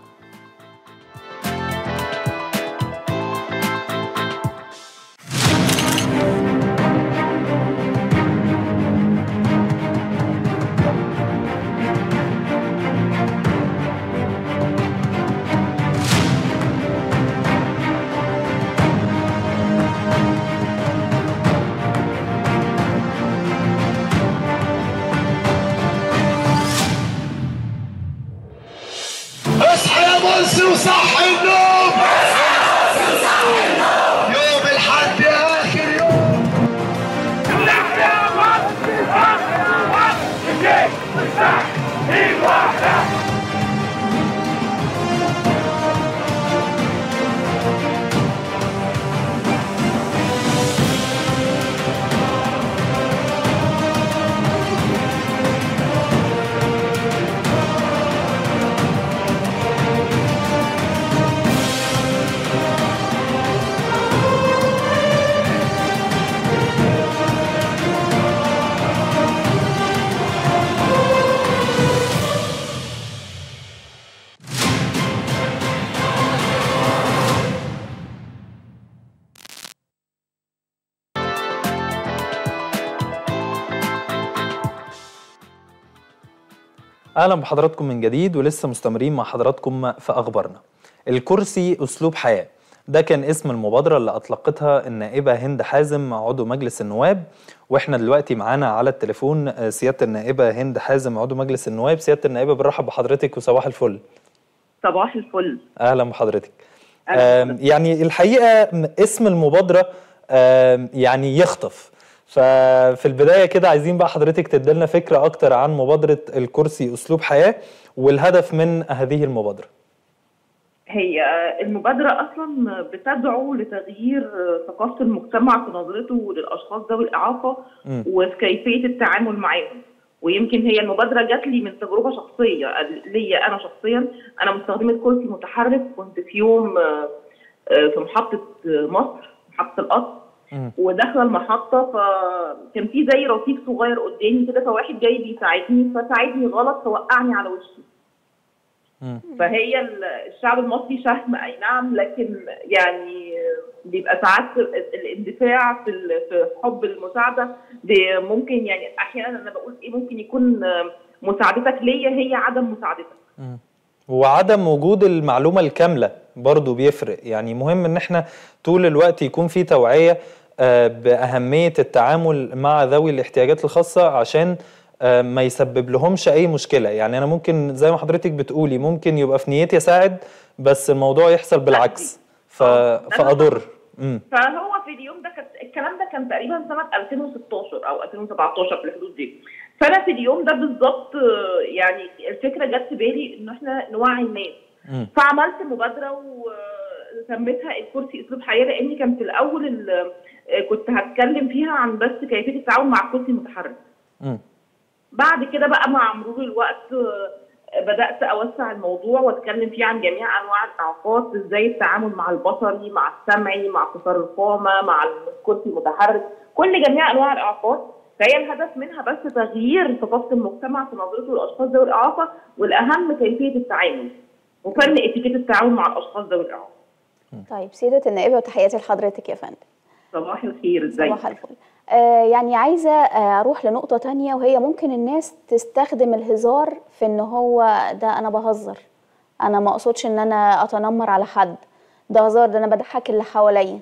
بس وصحي ونوم يوم الحد اخر يوم اهلا بحضراتكم من جديد ولسه مستمرين مع حضراتكم في اخبارنا الكرسي اسلوب حياه ده كان اسم المبادره اللي اطلقتها النائبه هند حازم عضو مجلس النواب واحنا دلوقتي معانا على التليفون آه، سياده النائبه هند حازم عضو مجلس النواب سياده النائبه بنرحب بحضرتك وصباح الفل صباح الفل اهلا بحضرتك أهلاً آم، يعني الحقيقه م- اسم المبادره آم، يعني يخطف ففي البدايه كده عايزين بقى حضرتك تدلنا فكره اكتر عن مبادره الكرسي اسلوب حياه والهدف من هذه المبادره هي المبادرة أصلا بتدعو لتغيير ثقافة المجتمع في نظرته للأشخاص ذوي الإعاقة مم. وفي كيفية التعامل معاهم ويمكن هي المبادرة جات لي من تجربة شخصية ليا أنا شخصيا أنا مستخدمة كرسي متحرك كنت في يوم آه، آه، في محطة آه، مصر محطة القطر وداخله المحطه فكان في زي رصيف صغير قدامي كده فواحد جاي بيساعدني فساعدني غلط فوقعني على وشي فهي ال- الشعب المصري شهم اي نعم لكن يعني بيبقى ساعات الاندفاع في ال- في حب المساعده بي- ممكن يعني احيانا انا بقول ايه ممكن يكون مساعدتك ليا هي عدم مساعدتك وعدم وجود المعلومة الكاملة برضو بيفرق يعني مهم ان احنا طول الوقت يكون في توعية آه، بأهمية التعامل مع ذوي الاحتياجات الخاصة عشان آه، ما يسبب لهمش اي مشكلة يعني انا ممكن زي ما حضرتك بتقولي ممكن يبقى في نيتي اساعد بس الموضوع يحصل بالعكس ف... فاضر مم. فهو في اليوم ده كانت الكلام ده كان تقريبا سنه 2016 او 2017 في الحدود دي فانا في اليوم ده بالظبط آه، يعني الفكره جت في بالي ان احنا نوعي الناس فعملت مبادره وسميتها الكرسي اسلوب حياه لاني كان في الاول ال- آه، كنت هتكلم فيها عن بس كيفيه التعامل مع الكرسي المتحرك مم. بعد كده بقى مع مرور الوقت آه، بدات اوسع الموضوع واتكلم فيه عن جميع انواع الاعاقات ازاي التعامل مع البصري مع السمعي مع قصار القامه مع الكرسي المتحرك كل جميع انواع الاعاقات فهي الهدف منها بس تغيير ثقافه المجتمع في نظرته للاشخاص ذوي الاعاقه والاهم كيفيه التعامل وفن اتيكيت التعامل مع الاشخاص ذوي الاعاقه طيب سيدة النائبة وتحياتي لحضرتك يا فندم صباح الخير ازيك صباح الفل آه يعني عايزة آه أروح لنقطة تانية وهي ممكن الناس تستخدم الهزار في إن هو ده أنا بهزر أنا ما أقصدش إن أنا أتنمر على حد ده هزار ده أنا بضحك اللي حواليا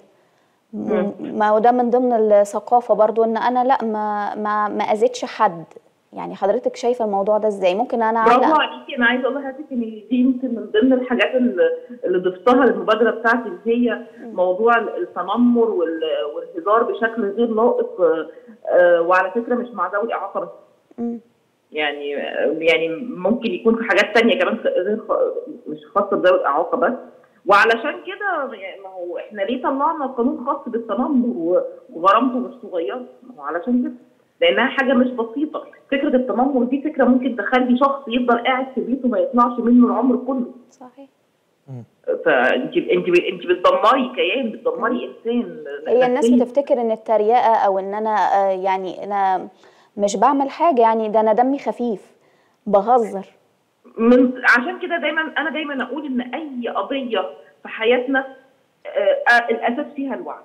م- ما هو ده من ضمن الثقافة برضو إن أنا لا ما ما ما أذيتش حد يعني حضرتك شايفة الموضوع ده إزاي ممكن أنا برافو أعلق عليكي انا عايزه اقول لحضرتك ان دي يمكن من ضمن الحاجات اللي اللي ضفتها للمبادره بتاعتي اللي هي موضوع التنمر وال- والهزار بشكل غير لائق آه، آه، وعلى فكره مش مع ذوي الاعاقه بس يعني يعني ممكن يكون في حاجات تانية كمان غير خ- مش خاصه بذوي الاعاقه بس وعلشان كده يعني ما هو احنا ليه طلعنا قانون خاص بالتنمر و- وغرامته مش صغيره؟ ما هو علشان كده لانها حاجه مش بسيطه فكره التنمر دي فكره ممكن تخلي شخص يفضل قاعد في بيته ما يطلعش منه العمر كله صحيح فانت انت انت بتدمري كيان بتدمري انسان هي الناس نفسياً. بتفتكر ان التريقه او ان انا آه، يعني انا مش بعمل حاجه يعني ده انا دمي خفيف بهزر من عشان كده دايما انا دايما اقول ان اي قضيه في حياتنا آه، آه، الاساس فيها الوعي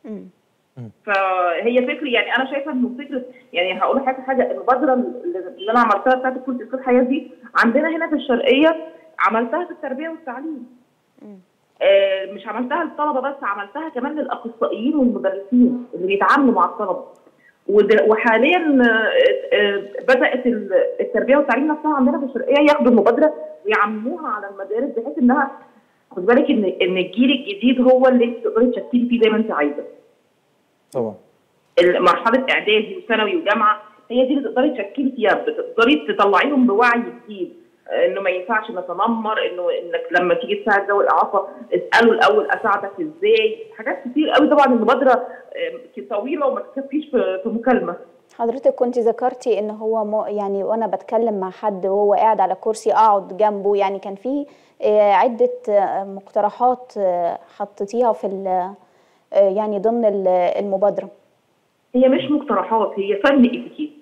فهي فكري يعني انا شايفه انه فكره يعني هقول لحضرتك حاجه المبادره اللي اللي انا عملتها بتاعت الكورس اسلوب الحياه دي عندنا هنا في الشرقيه عملتها في التربيه والتعليم آه، مش عملتها للطلبه بس عملتها كمان للاخصائيين والمدرسين اللي بيتعاملوا مع الطلبه ود- وحاليا آه، آه، بدات ال- التربيه والتعليم نفسها عندنا في الشرقيه ياخدوا المبادره ويعمموها على المدارس بحيث انها خد بالك ان ان الجيل الجديد هو اللي انت تقدري تشكلي فيه زي ما انت عايزه طبعا مرحله اعدادي وثانوي وجامعه هي دي اللي تقدري تشكلي فيها بتقدري تطلعيهم بوعي جديد آه، انه ما ينفعش نتنمر انه انك لما تيجي تساعد ذوي الاعاقه اساله الاول اساعدك ازاي حاجات كتير قوي طبعا المبادره آه، طويله وما تكفيش في في مكالمه حضرتك كنت ذكرتي ان هو م... يعني وانا بتكلم مع حد وهو قاعد على كرسي اقعد جنبه يعني كان في آه، عده آه، مقترحات آه، حطيتيها في ال- آه، يعني ضمن ال- المبادره هي مش مقترحات هي فن اتيكيت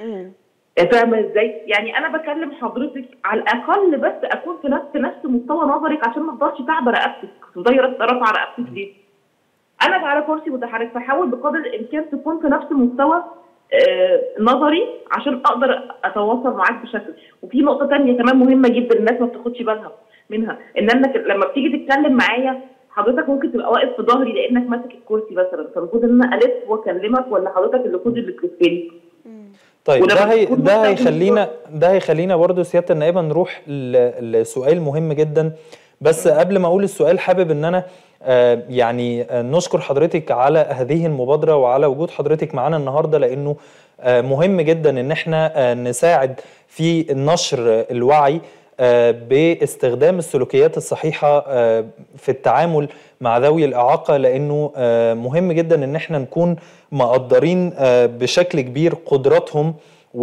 فاهمه ازاي؟ يعني انا بكلم حضرتك على الاقل بس اكون في نفس نفس مستوى نظرك عشان ما افضلش تعب رقبتك تفضلي رافعه رقبتك ليه؟ انا على كرسي متحرك فحاول بقدر الامكان تكون في نفس مستوى آه، نظري عشان اقدر اتواصل معاك بشكل وفي نقطه تانية كمان مهمه جدا الناس ما بتاخدش بالها منها ان انك لما بتيجي تتكلم معايا حضرتك ممكن تبقى واقف في ظهري لانك ماسك الكرسي مثلا فالمفروض ان انا الف واكلمك ولا حضرتك اللي كنت اللي تلفني طيب ولما ده هي تكون ده مستخدم هيخلينا ده هيخلينا برضه سياده النائبه نروح ل- لسؤال مهم جدا بس قبل ما اقول السؤال حابب ان انا آه، يعني آه، نشكر حضرتك على هذه المبادره وعلى وجود حضرتك معانا النهارده لانه آه، مهم جدا ان احنا آه، نساعد في نشر الوعي آه، باستخدام السلوكيات الصحيحه آه، في التعامل مع ذوي الاعاقه لانه آه، مهم جدا ان احنا نكون مقدرين آه، بشكل كبير قدراتهم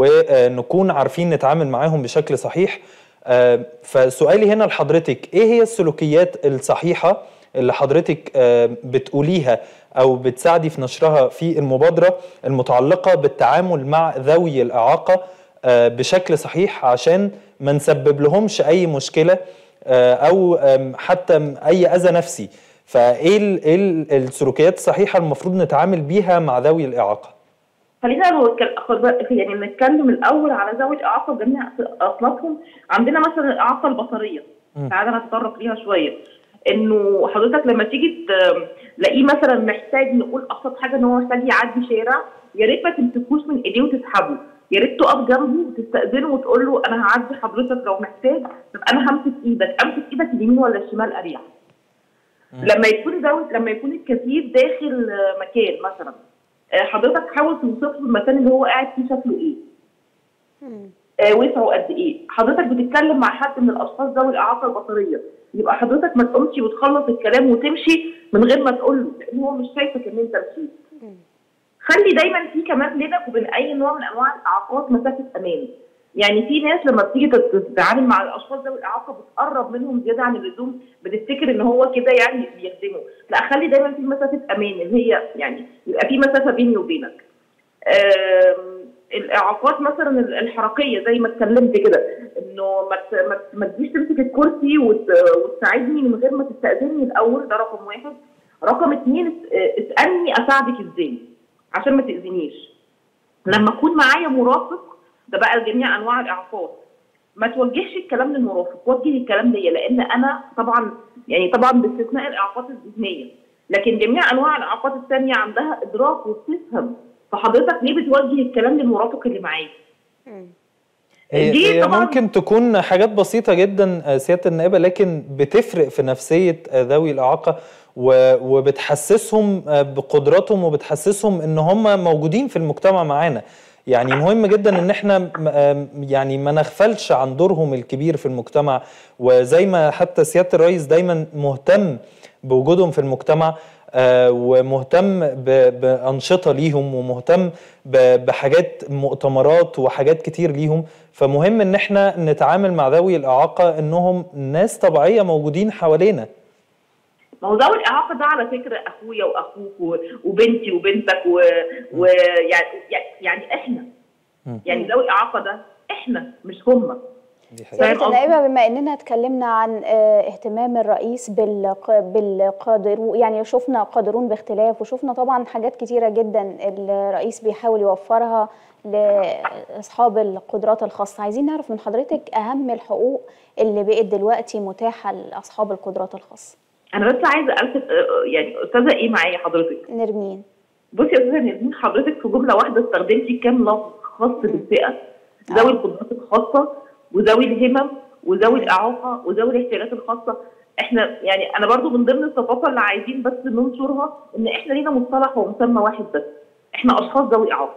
ونكون عارفين نتعامل معاهم بشكل صحيح آه، فسؤالي هنا لحضرتك ايه هي السلوكيات الصحيحه اللي حضرتك آه، بتقوليها او بتساعدي في نشرها في المبادره المتعلقه بالتعامل مع ذوي الاعاقه آه، بشكل صحيح عشان ما نسبب لهمش اي مشكله آه، او آم، حتى م- اي اذى نفسي فايه ال- إيه ال- السلوكيات الصحيحه المفروض نتعامل بيها مع ذوي الاعاقه خلينا لو اتكل- خد بالك- يعني نتكلم الاول على ذوي الاعاقه بجميع أص- اصنافهم عندنا مثلا الاعاقه البصريه مم. تعالى نتطرق ليها شويه انه حضرتك لما تيجي ت- تلاقيه مثلا محتاج نقول ابسط حاجه ان هو محتاج يعدي شارع يا ريت ما تمسكوش من ايديه وتسحبه يا ريت تقف جنبه وتستاذنه وتقول له انا هعدي حضرتك لو محتاج طب انا همسك ايدك امسك ايدك اليمين ولا الشمال اريح لما يكون دوت لما يكون الكثير داخل آه، مكان مثلا آه، حضرتك حاول توصف له المكان اللي هو قاعد فيه شكله ايه آه، وسعه قد ايه حضرتك بتتكلم مع حد من الاشخاص ذوي الاعاقه البصريه يبقى حضرتك ما تقومش وتخلص الكلام وتمشي من غير ما تقول له لان هو مش شايفك ان انت مشيت خلي دايما في كمان بينك وبين اي نوع من انواع الاعاقات مسافه امان يعني في ناس لما بتيجي تت- تتعامل مع الاشخاص ذوي الاعاقه بتقرب منهم زياده عن اللزوم بتفتكر ان هو كده يعني بيخدمه لا خلي دايما في مسافه امان اللي هي يعني يبقى في مسافه بيني وبينك آم، الاعاقات مثلا ال- الحركيه زي ما اتكلمت كده انه ما ت- ما ت- ما تجيش تمسك الكرسي وت- وتساعدني من غير ما تستاذني الاول ده رقم واحد رقم اتنين اس- اسالني اساعدك ازاي عشان ما تاذينيش لما اكون معايا مرافق ده بقى لجميع انواع الاعاقات ما توجهش الكلام للمرافق وجه الكلام ليا لان انا طبعا يعني طبعا باستثناء الاعاقات الذهنيه لكن جميع انواع الاعاقات الثانيه عندها ادراك وبتفهم فحضرتك ليه بتوجه الكلام للمرافق اللي معاك هي, دي هي طبعاً- ممكن تكون حاجات بسيطة جدا آه، سيادة النائبة لكن بتفرق في نفسية آه، ذوي الإعاقة و- وبتحسسهم آه، بقدراتهم وبتحسسهم إن هم موجودين في المجتمع معانا يعني مهم جدا ان احنا م- آم، يعني ما نغفلش عن دورهم الكبير في المجتمع وزي ما حتى سيادة الرئيس دايما مهتم بوجودهم في المجتمع آه، ومهتم ب- بأنشطة ليهم ومهتم ب- بحاجات مؤتمرات وحاجات كتير ليهم فمهم ان احنا نتعامل مع ذوي الإعاقة انهم ناس طبيعية موجودين حوالينا ما هو ذوي الاعاقه ده على فكره اخويا واخوك و- وبنتي وبنتك ويعني يعني احنا يعني ذوي الاعاقه ده احنا مش هم سيادة النائبة بما اننا اتكلمنا عن آه، اهتمام الرئيس بالق- بالقادر يعني شفنا قادرون باختلاف وشفنا طبعا حاجات كتيرة جدا الرئيس بيحاول يوفرها لاصحاب القدرات الخاصة عايزين نعرف من حضرتك اهم الحقوق اللي بقت دلوقتي متاحة لاصحاب القدرات الخاصة انا بس عايزه الفت آه، يعني استاذه ايه معايا حضرتك نرمين بصي يا استاذه نرمين حضرتك في جمله واحده استخدمتي كام لفظ خاص بالفئه ذوي القدرات الخاصه وذوي الهمم وذوي الاعاقه وذوي الاحتياجات الخاصه احنا يعني انا برضو من ضمن الثقافه اللي عايزين بس ننشرها ان احنا لينا مصطلح ومسمى واحد بس احنا اشخاص ذوي اعاقه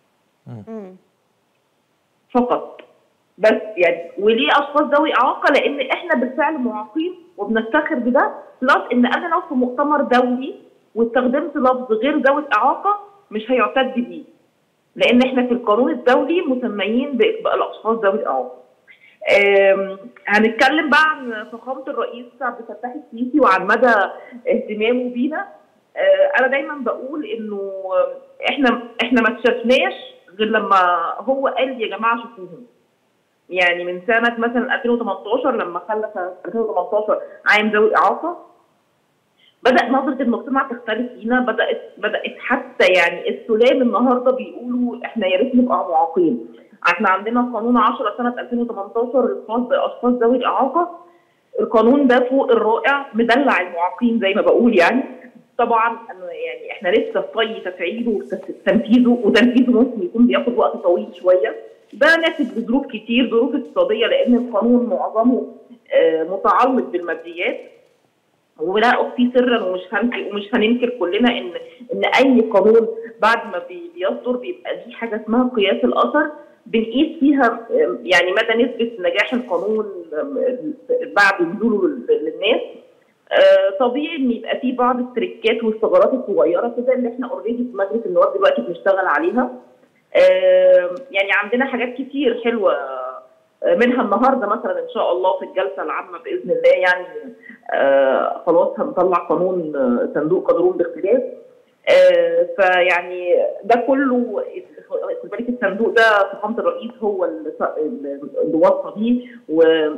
فقط بس يعني وليه اشخاص ذوي اعاقه؟ لان احنا بالفعل معاقين وبنفتخر بده بلس ان انا لو في مؤتمر دولي واستخدمت لفظ غير ذوي الاعاقه مش هيعتد بيه لان احنا في القانون الدولي مسميين بإطباق الاشخاص ذوي الاعاقه. آم، هنتكلم بقى عن فخامه الرئيس عبد الفتاح السيسي وعن مدى اهتمامه بينا آه، انا دايما بقول انه احنا احنا ما اكتشفناش غير لما هو قال يا جماعه شوفوهم يعني من سنه مثلا 2018 لما خلى سنه 2018 عام ذوي الاعاقه بدا نظره المجتمع تختلف فينا بدات بدات حتى يعني السلام النهارده بيقولوا احنا يا ريت نبقى معاقين احنا عندنا قانون 10 سنه 2018 الخاص باشخاص ذوي الاعاقه القانون ده فوق الرائع مدلع المعاقين زي ما بقول يعني طبعا أنا يعني احنا لسه في طي تفعيله وتنفيذه وتنفيذه ممكن يكون بياخد وقت طويل شويه ده ناتج لظروف كتير ظروف اقتصاديه لان القانون معظمه آه، متعلق بالماديات ولا اخفي سرا ومش هنكر ومش هننكر كلنا ان ان اي قانون بعد ما بي- بيصدر بيبقى ليه حاجه اسمها قياس الاثر بنقيس فيها آه، يعني مدى نسبه نجاح القانون آه، بعد نزوله لل- للناس آه، طبيعي ان يبقى في بعض التريكات والثغرات الصغيره كده اللي احنا اوريدي في مجلس النواب دلوقتي بنشتغل عليها آه، يعني عندنا حاجات كتير حلوه آه، منها النهارده مثلا ان شاء الله في الجلسه العامه باذن الله يعني آه، خلاص هنطلع قانون آه، صندوق قانون باختلاف آه، فيعني ده كله خد بالك الصندوق ده فخامه الرئيس هو اللي اللي وصى بيه و-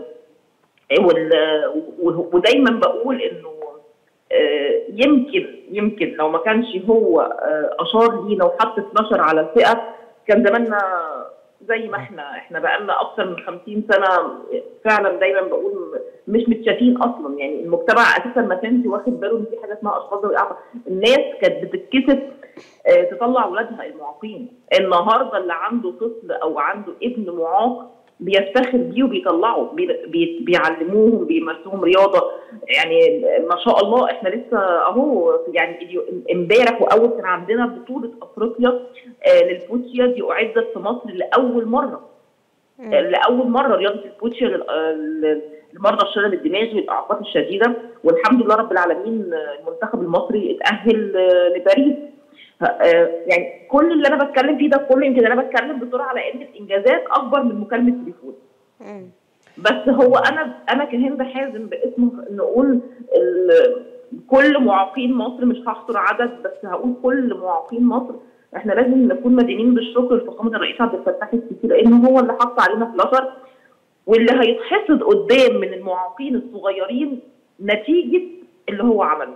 وال- و- ودايما بقول انه آه، يمكن يمكن لو ما كانش هو آه، اشار لينا وحط 12 على الفئه كان زماننا زي ما احنا احنا بقالنا اكثر من 50 سنه فعلا دايما بقول مش متشافين اصلا يعني المجتمع اساسا ما كانش واخد باله ان في حاجه اسمها اشخاص ذوي اعاقه الناس كانت بتتكسف آه، تطلع اولادها المعاقين النهارده اللي عنده طفل او عنده ابن معاق بيفتخر بيه وبيطلعه بي- بي- بيعلموهم بيمارسوهم رياضه يعني ما شاء الله احنا لسه اهو يعني اليو- امبارح واول كان عندنا بطوله افريقيا آه، للفوتشيا دي اعدت في مصر لاول مره آه، لاول مره رياضه الفوتشيا لل- آه، لل- لمرضى الشلل الدماغي والاعاقات الشديده والحمد لله رب العالمين آه، المنتخب المصري اتاهل آه، لباريس آه، يعني كل اللي انا بتكلم فيه ده كله يمكن انا بتكلم بسرعه على ان الانجازات اكبر من مكالمه تليفون بس هو انا انا كهند حازم باسم نقول ال- كل معاقين مصر مش هحصر عدد بس هقول كل معاقين مصر احنا لازم نكون مدينين بالشكر لفخامه الرئيس عبد الفتاح السيسي لان هو اللي حط علينا فلتر واللي هيتحصد قدام من المعاقين الصغيرين نتيجه اللي هو عمله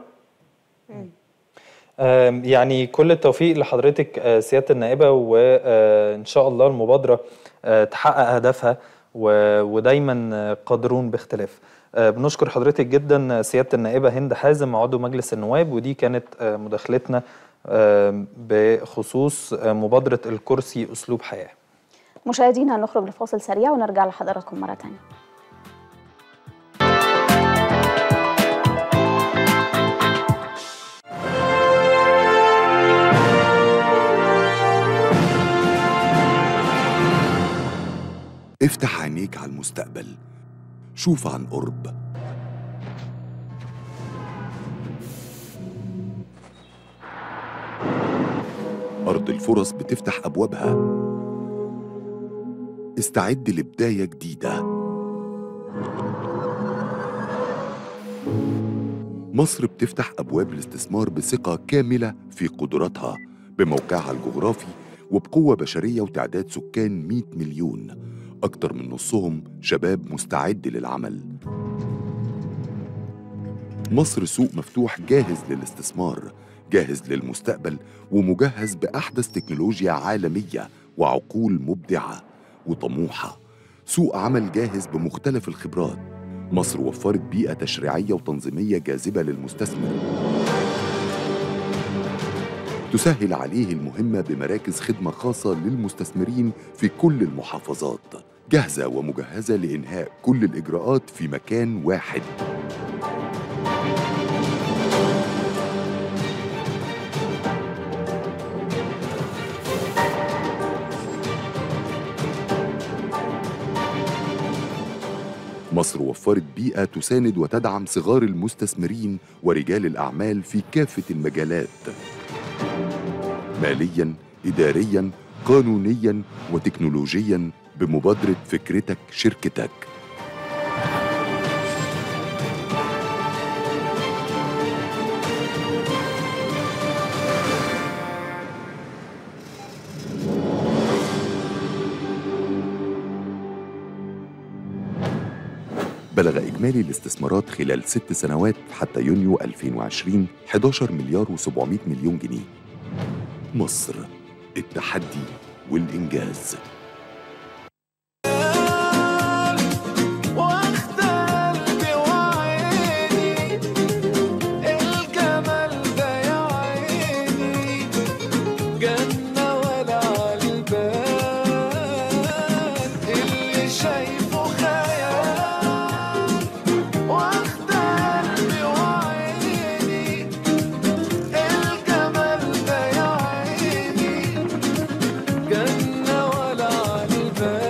آم، يعني كل التوفيق لحضرتك آه، سيادة النائبة وإن شاء الله المبادرة آه، تحقق هدفها و- ودايما آه، قادرون باختلاف آه، بنشكر حضرتك جدا سيادة النائبة هند حازم عضو مجلس النواب ودي كانت آه، مداخلتنا آه، بخصوص آه، مبادرة الكرسي أسلوب حياة مشاهدينا هنخرج لفاصل سريع ونرجع لحضراتكم مرة تانية افتح عينيك على المستقبل شوف عن قرب أرض الفرص بتفتح أبوابها استعد لبداية جديدة مصر بتفتح أبواب الاستثمار بثقة كاملة في قدراتها بموقعها الجغرافي وبقوة بشرية وتعداد سكان 100 مليون أكتر من نصهم شباب مستعد للعمل مصر سوق مفتوح جاهز للاستثمار جاهز للمستقبل ومجهز بأحدث تكنولوجيا عالمية وعقول مبدعة وطموحة سوق عمل جاهز بمختلف الخبرات مصر وفرت بيئة تشريعية وتنظيمية جاذبة للمستثمر تسهل عليه المهمة بمراكز خدمة خاصة للمستثمرين في كل المحافظات جاهزة ومجهزة لإنهاء كل الإجراءات في مكان واحد مصر وفرت بيئة تساند وتدعم صغار المستثمرين ورجال الأعمال في كافة المجالات مالياً، إدارياً، قانونياً وتكنولوجياً بمبادرة فكرتك شركتك بلغ إجمالي الاستثمارات خلال ست سنوات حتى يونيو 2020 11 مليار و700 مليون جنيه مصر التحدي والإنجاز واخد قلبي وعيني الجمال ده يا عيني جنة ولا عالبال اللي شايفه خيال واخد قلبي وعيني الجمال ده يا عيني جنة ولا عالبال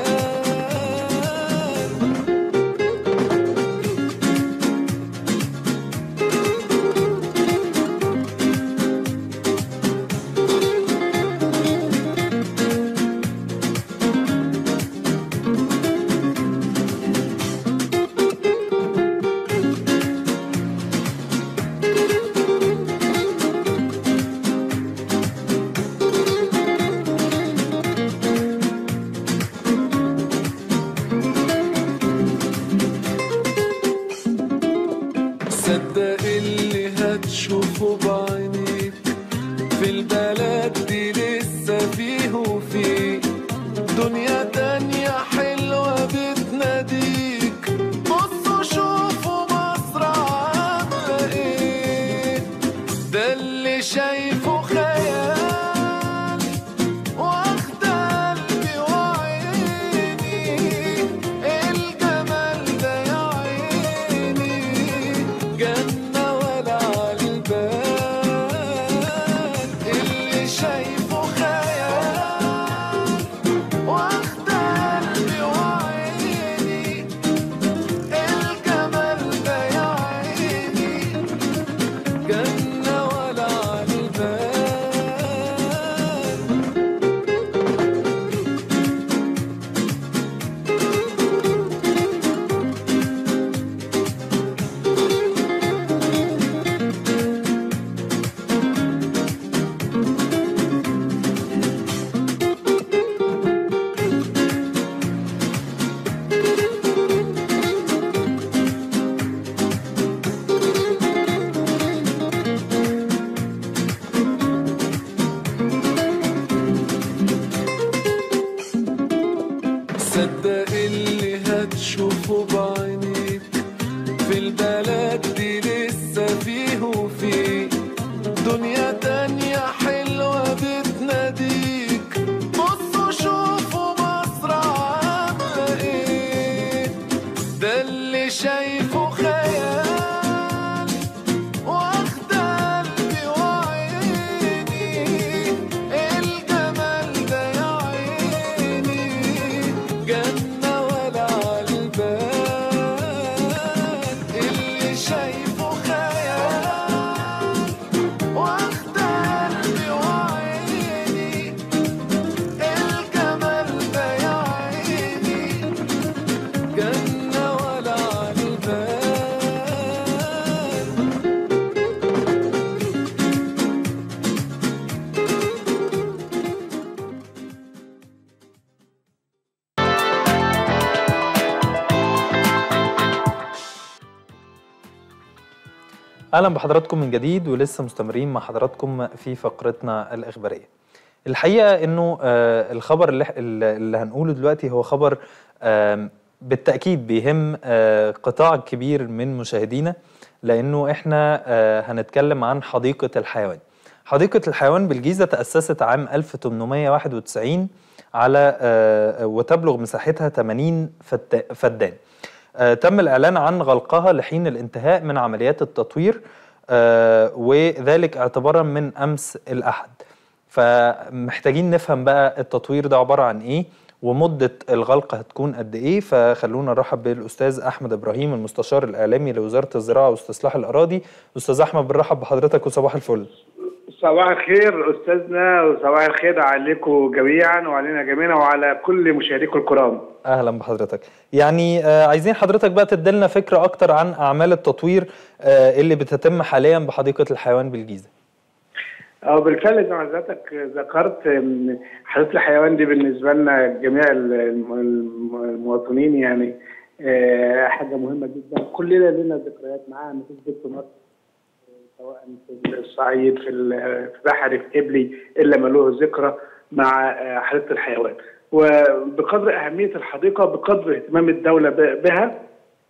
صدق اللي هتشوفه بعينيك في البلد دي لسه فيه وفيه دنيا تانية حلوة بتناديك بصوا شوفوا مصر عاملة ايه ده اللي شايفه خيال واخد قلبي وعيني الجمال ده يا عيني جنة ولا عالبال اللي شايفه خيال واخد قلبي وعيني الجمال ده يا عيني جنة ولا عالبال صدق اللي هتشوفه بعينيك في البلد دي لسه فيه وفيه دنيا تانية حلوة بتناديك بصوا شوفوا مصر عاملة ايه ده اللي شايفه خيال واخد قلبي وعيني الجمال ده يا عيني جنة ولا عالبال اللي شايفه خيال واخد قلبي وعيني الجمال ده يا عيني جنة ولا عالبال اهلا بحضراتكم من جديد ولسه مستمرين مع حضراتكم في فقرتنا الاخباريه الحقيقه انه آه، الخبر اللي, اللي هنقوله دلوقتي هو خبر آم، بالتاكيد بيهم آه، قطاع كبير من مشاهدينا لانه احنا آه، هنتكلم عن حديقه الحيوان حديقة الحيوان بالجيزة تأسست عام 1891 على آه، وتبلغ مساحتها 80 فت- فدان آه، تم الإعلان عن غلقها لحين الانتهاء من عمليات التطوير آه، وذلك اعتبارا من أمس الأحد فمحتاجين نفهم بقى التطوير ده عبارة عن إيه ومدة الغلق هتكون قد إيه فخلونا نرحب بالأستاذ أحمد إبراهيم المستشار الإعلامي لوزارة الزراعة واستصلاح الأراضي أستاذ أحمد بنرحب بحضرتك وصباح الفل صباح الخير استاذنا وصباح الخير عليكم جميعا وعلينا جميعا وعلى كل مشاهديكم الكرام اهلا بحضرتك يعني آه عايزين حضرتك بقى تدلنا فكره اكتر عن اعمال التطوير آه اللي بتتم حاليا بحديقه الحيوان بالجيزه اه بالفعل زي ما حضرتك ذكرت إن حديقه الحيوان دي بالنسبه لنا جميع الم- الم- المواطنين يعني آه، حاجه مهمه جدا كلنا لنا ذكريات معاها ما فيش بيت في مصر آه، سواء في الصعيد في ال- في بحري في قبلي الا ما له ذكرى مع آه، حديقه الحيوان وبقدر اهميه الحديقه بقدر اهتمام الدوله ب- بها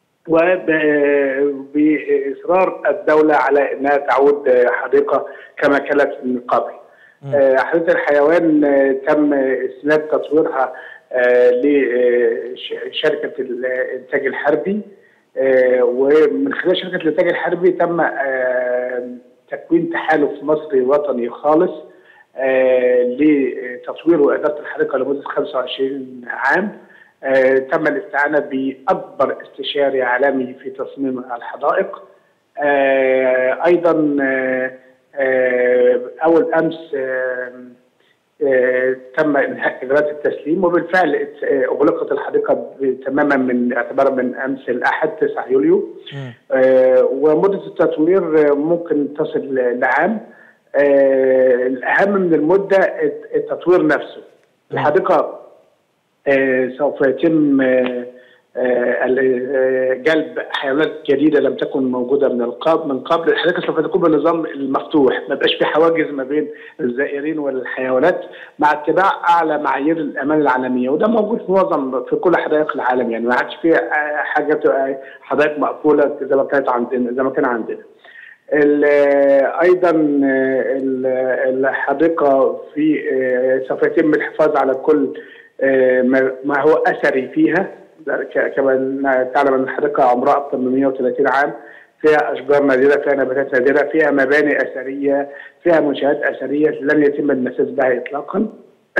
وبإصرار الدولة على أنها تعود حديقة كما كانت من قبل آه، حديقة الحيوان آه، تم إسناد تطويرها آه، لشركة الإنتاج الحربي آه، ومن خلال شركة الإنتاج الحربي تم آه، تكوين تحالف مصري وطني خالص آه، لتطوير وإدارة الحديقة لمدة 25 عام آه، تم الاستعانة بأكبر استشاري عالمي في تصميم الحدائق آه، أيضا آه، آه، أول أمس آه، آه، تم إنهاء إجراءات التسليم وبالفعل ات- آه، أغلقت الحديقة ب- تماما من اعتبارا من أمس الأحد 9 يوليو آه، ومدة التطوير آه، ممكن تصل لعام آه، الأهم من المدة الت- التطوير نفسه الحديقة آه، سوف يتم آه، آه، ال- آه، جلب حيوانات جديده لم تكن موجوده من القبل من قبل الحديقه سوف تكون بالنظام المفتوح ما يبقاش في حواجز ما بين الزائرين والحيوانات مع اتباع اعلى معايير الامان العالميه وده موجود في معظم في كل حدائق العالم يعني ما عادش في آه، حاجه تبقى حدائق مقفوله زي ما كانت عندنا زي ما كان عندنا ال- ايضا ال- الحديقه في آه، سوف يتم الحفاظ على كل آه، ما ما هو اثري فيها ك- كما تعلم ان الحديقه عمرها اكثر من 130 عام فيها اشجار نادره فيها نباتات نادره فيها مباني اثريه فيها منشات اثريه لن يتم المساس بها اطلاقا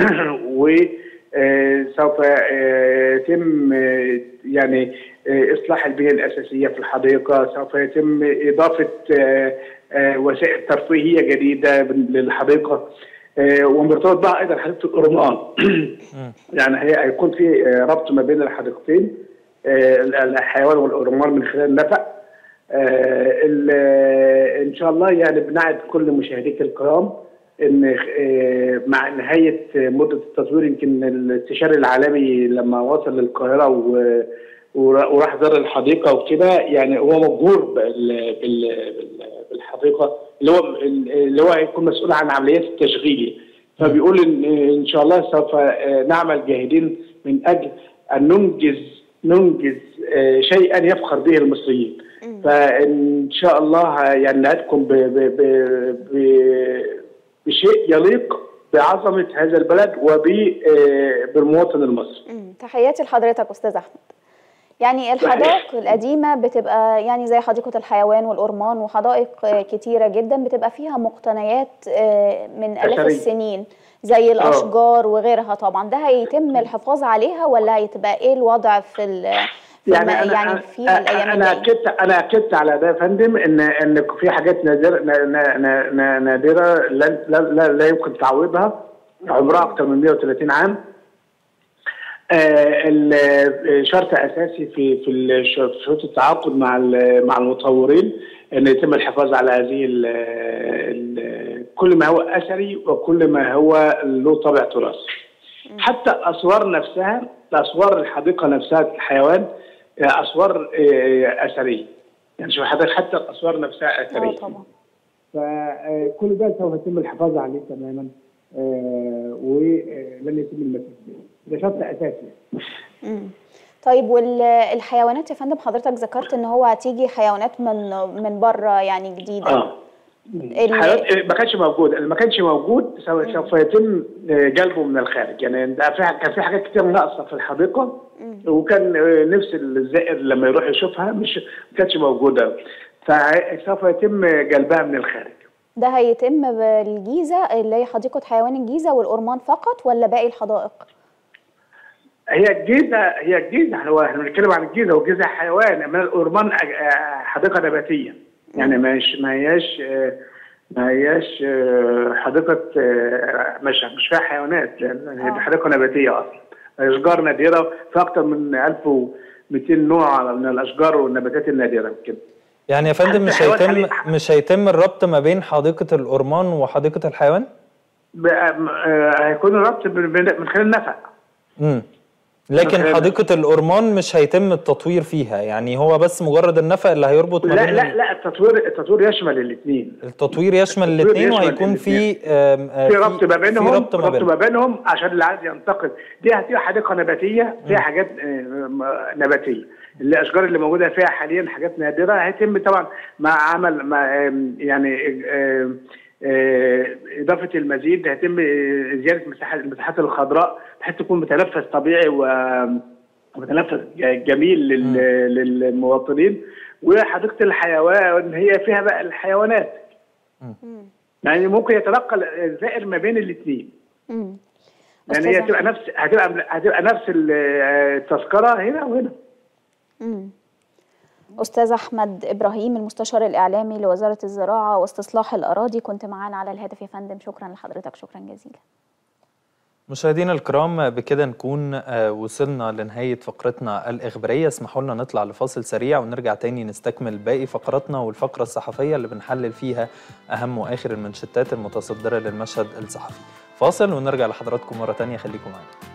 وسوف يتم آه، يعني آه، اصلاح البنيه الاساسيه في الحديقه سوف يتم اضافه آه، آه، وسائل ترفيهيه جديده للحديقه آه، ومرتبط بها ايضا حديقه الأرمان يعني هي هيكون في آه، ربط ما بين الحديقتين آه، الحيوان والأرمان من خلال النفق آه، ال- آه، ان شاء الله يعني بنعد كل مشاهديك الكرام ان آه، مع نهايه مده التطوير يمكن الاستشاري العالمي لما وصل للقاهره و- ورا- وراح زار الحديقه وكده يعني هو مبهور بال- بال- بال- بالحديقه اللي هو اللي هو هيكون مسؤول عن عمليات التشغيل فبيقول ان ان شاء الله سوف آه، نعمل جاهدين من اجل ان ننجز ننجز آه، شيئا يفخر به المصريين فان شاء الله يعني نعدكم ب- ب- ب- ب- بشيء يليق بعظمه هذا البلد وبالمواطن المصري مم. تحياتي لحضرتك استاذ احمد يعني الحدائق القديمة بتبقى يعني زي حديقة الحيوان والأورمان وحدائق آه، كتيرة جدا بتبقى فيها مقتنيات آه، من آلاف أثرية. السنين زي الأشجار وغيرها طبعا ده هيتم الحفاظ عليها ولا هيتبقى إيه الوضع في ال في يعني الم- انا يعني فيها الأيام انا الجاية اكدت انا اكدت على ده يا فندم ان ان في حاجات نادره نا- نا- نا- نا- نادره لا, لا, لا, لا يمكن تعويضها عمرها اكثر من 130 عام آه، ال- شرط اساسي في في الش- في شروط التعاقد مع ال- مع المطورين ان يتم الحفاظ على هذه ال ال كل ما هو اثري وكل ما هو له طابع تراثي. حتى الاسوار نفسها اسوار الحديقه نفسها الحيوان آه، اسوار آه، اثريه. يعني شوف حضرتك حتى الاسوار نفسها اثريه. طبعا فكل ده سوف يتم الحفاظ عليه تماما آه، ولن يتم المساس به. ده شرط اساسي. مم. طيب والحيوانات يا فندم حضرتك ذكرت ان هو هتيجي حيوانات من من بره يعني جديده اه ال- حيوان ما كانش موجود اللي ما كانش موجود سوف سوف يتم جلبه من الخارج يعني ده في كان في حاجات كتير ناقصه في الحديقه وكان نفس الزائر لما يروح يشوفها مش ما كانتش موجوده فسوف يتم جلبها من الخارج ده هيتم بالجيزة اللي هي حديقة حيوان الجيزة والأورمان فقط ولا باقي الحدائق؟ هي الجيزه هي الجيزه هو احنا بنتكلم عن الجيزه والجيزه حيوان اما الأورمان أج- آه، حديقه نباتيه يعني مش ما هياش آه، ما هياش آه، حديقه آه، مش مش فيها حيوانات لان هي حديقه نباتيه اصلا اشجار نادره في اكثر من 1200 نوع من الاشجار والنباتات النادره كده يعني يا فندم مش حيوان هيتم مش هيتم الربط ما بين حديقة الأورمان وحديقة الحيوان؟ بقى- آه، هيكون ربط من من خلال النفق امم لكن مثلاً- حديقة الأورمان مش هيتم التطوير فيها يعني هو بس مجرد النفق اللي هيربط ما لا بين لا لا التطوير التطوير يشمل الاثنين التطوير يشمل التطوير الاثنين يشمل وهيكون في الاتنين. آم، آه، في ربط ما بينهم في ربط ما ربط بينهم ما بينهم عشان اللي عايز ينتقد دي هتبقى حديقه نباتيه فيها حاجات آه، م- نباتيه الاشجار اللي موجوده فيها حاليا حاجات نادره هيتم طبعا مع عمل مع آم، يعني آه، آه، اضافه المزيد هيتم آه، زياده مساحات المساحات الخضراء بحيث تكون متنفس طبيعي و ومتنفس ج- جميل لل- للمواطنين وحديقه الحيوان هي فيها بقى الحيوانات يعني ممكن يتنقل الزائر ما بين الاثنين مم. يعني هي أستاذ هتبقى نفس هتبقى هتبقى نفس ال- التذكره هنا وهنا مم. أستاذ أحمد إبراهيم المستشار الإعلامي لوزارة الزراعة واستصلاح الأراضي كنت معانا على الهاتف يا فندم شكرا لحضرتك شكرا جزيلا مشاهدينا الكرام بكده نكون آه، وصلنا لنهاية فقرتنا الإخبارية اسمحوا لنا نطلع لفاصل سريع ونرجع تاني نستكمل باقي فقراتنا والفقرة الصحفية اللي بنحلل فيها أهم وآخر المنشطات المتصدرة للمشهد الصحفي فاصل ونرجع لحضراتكم مرة تانية خليكم معانا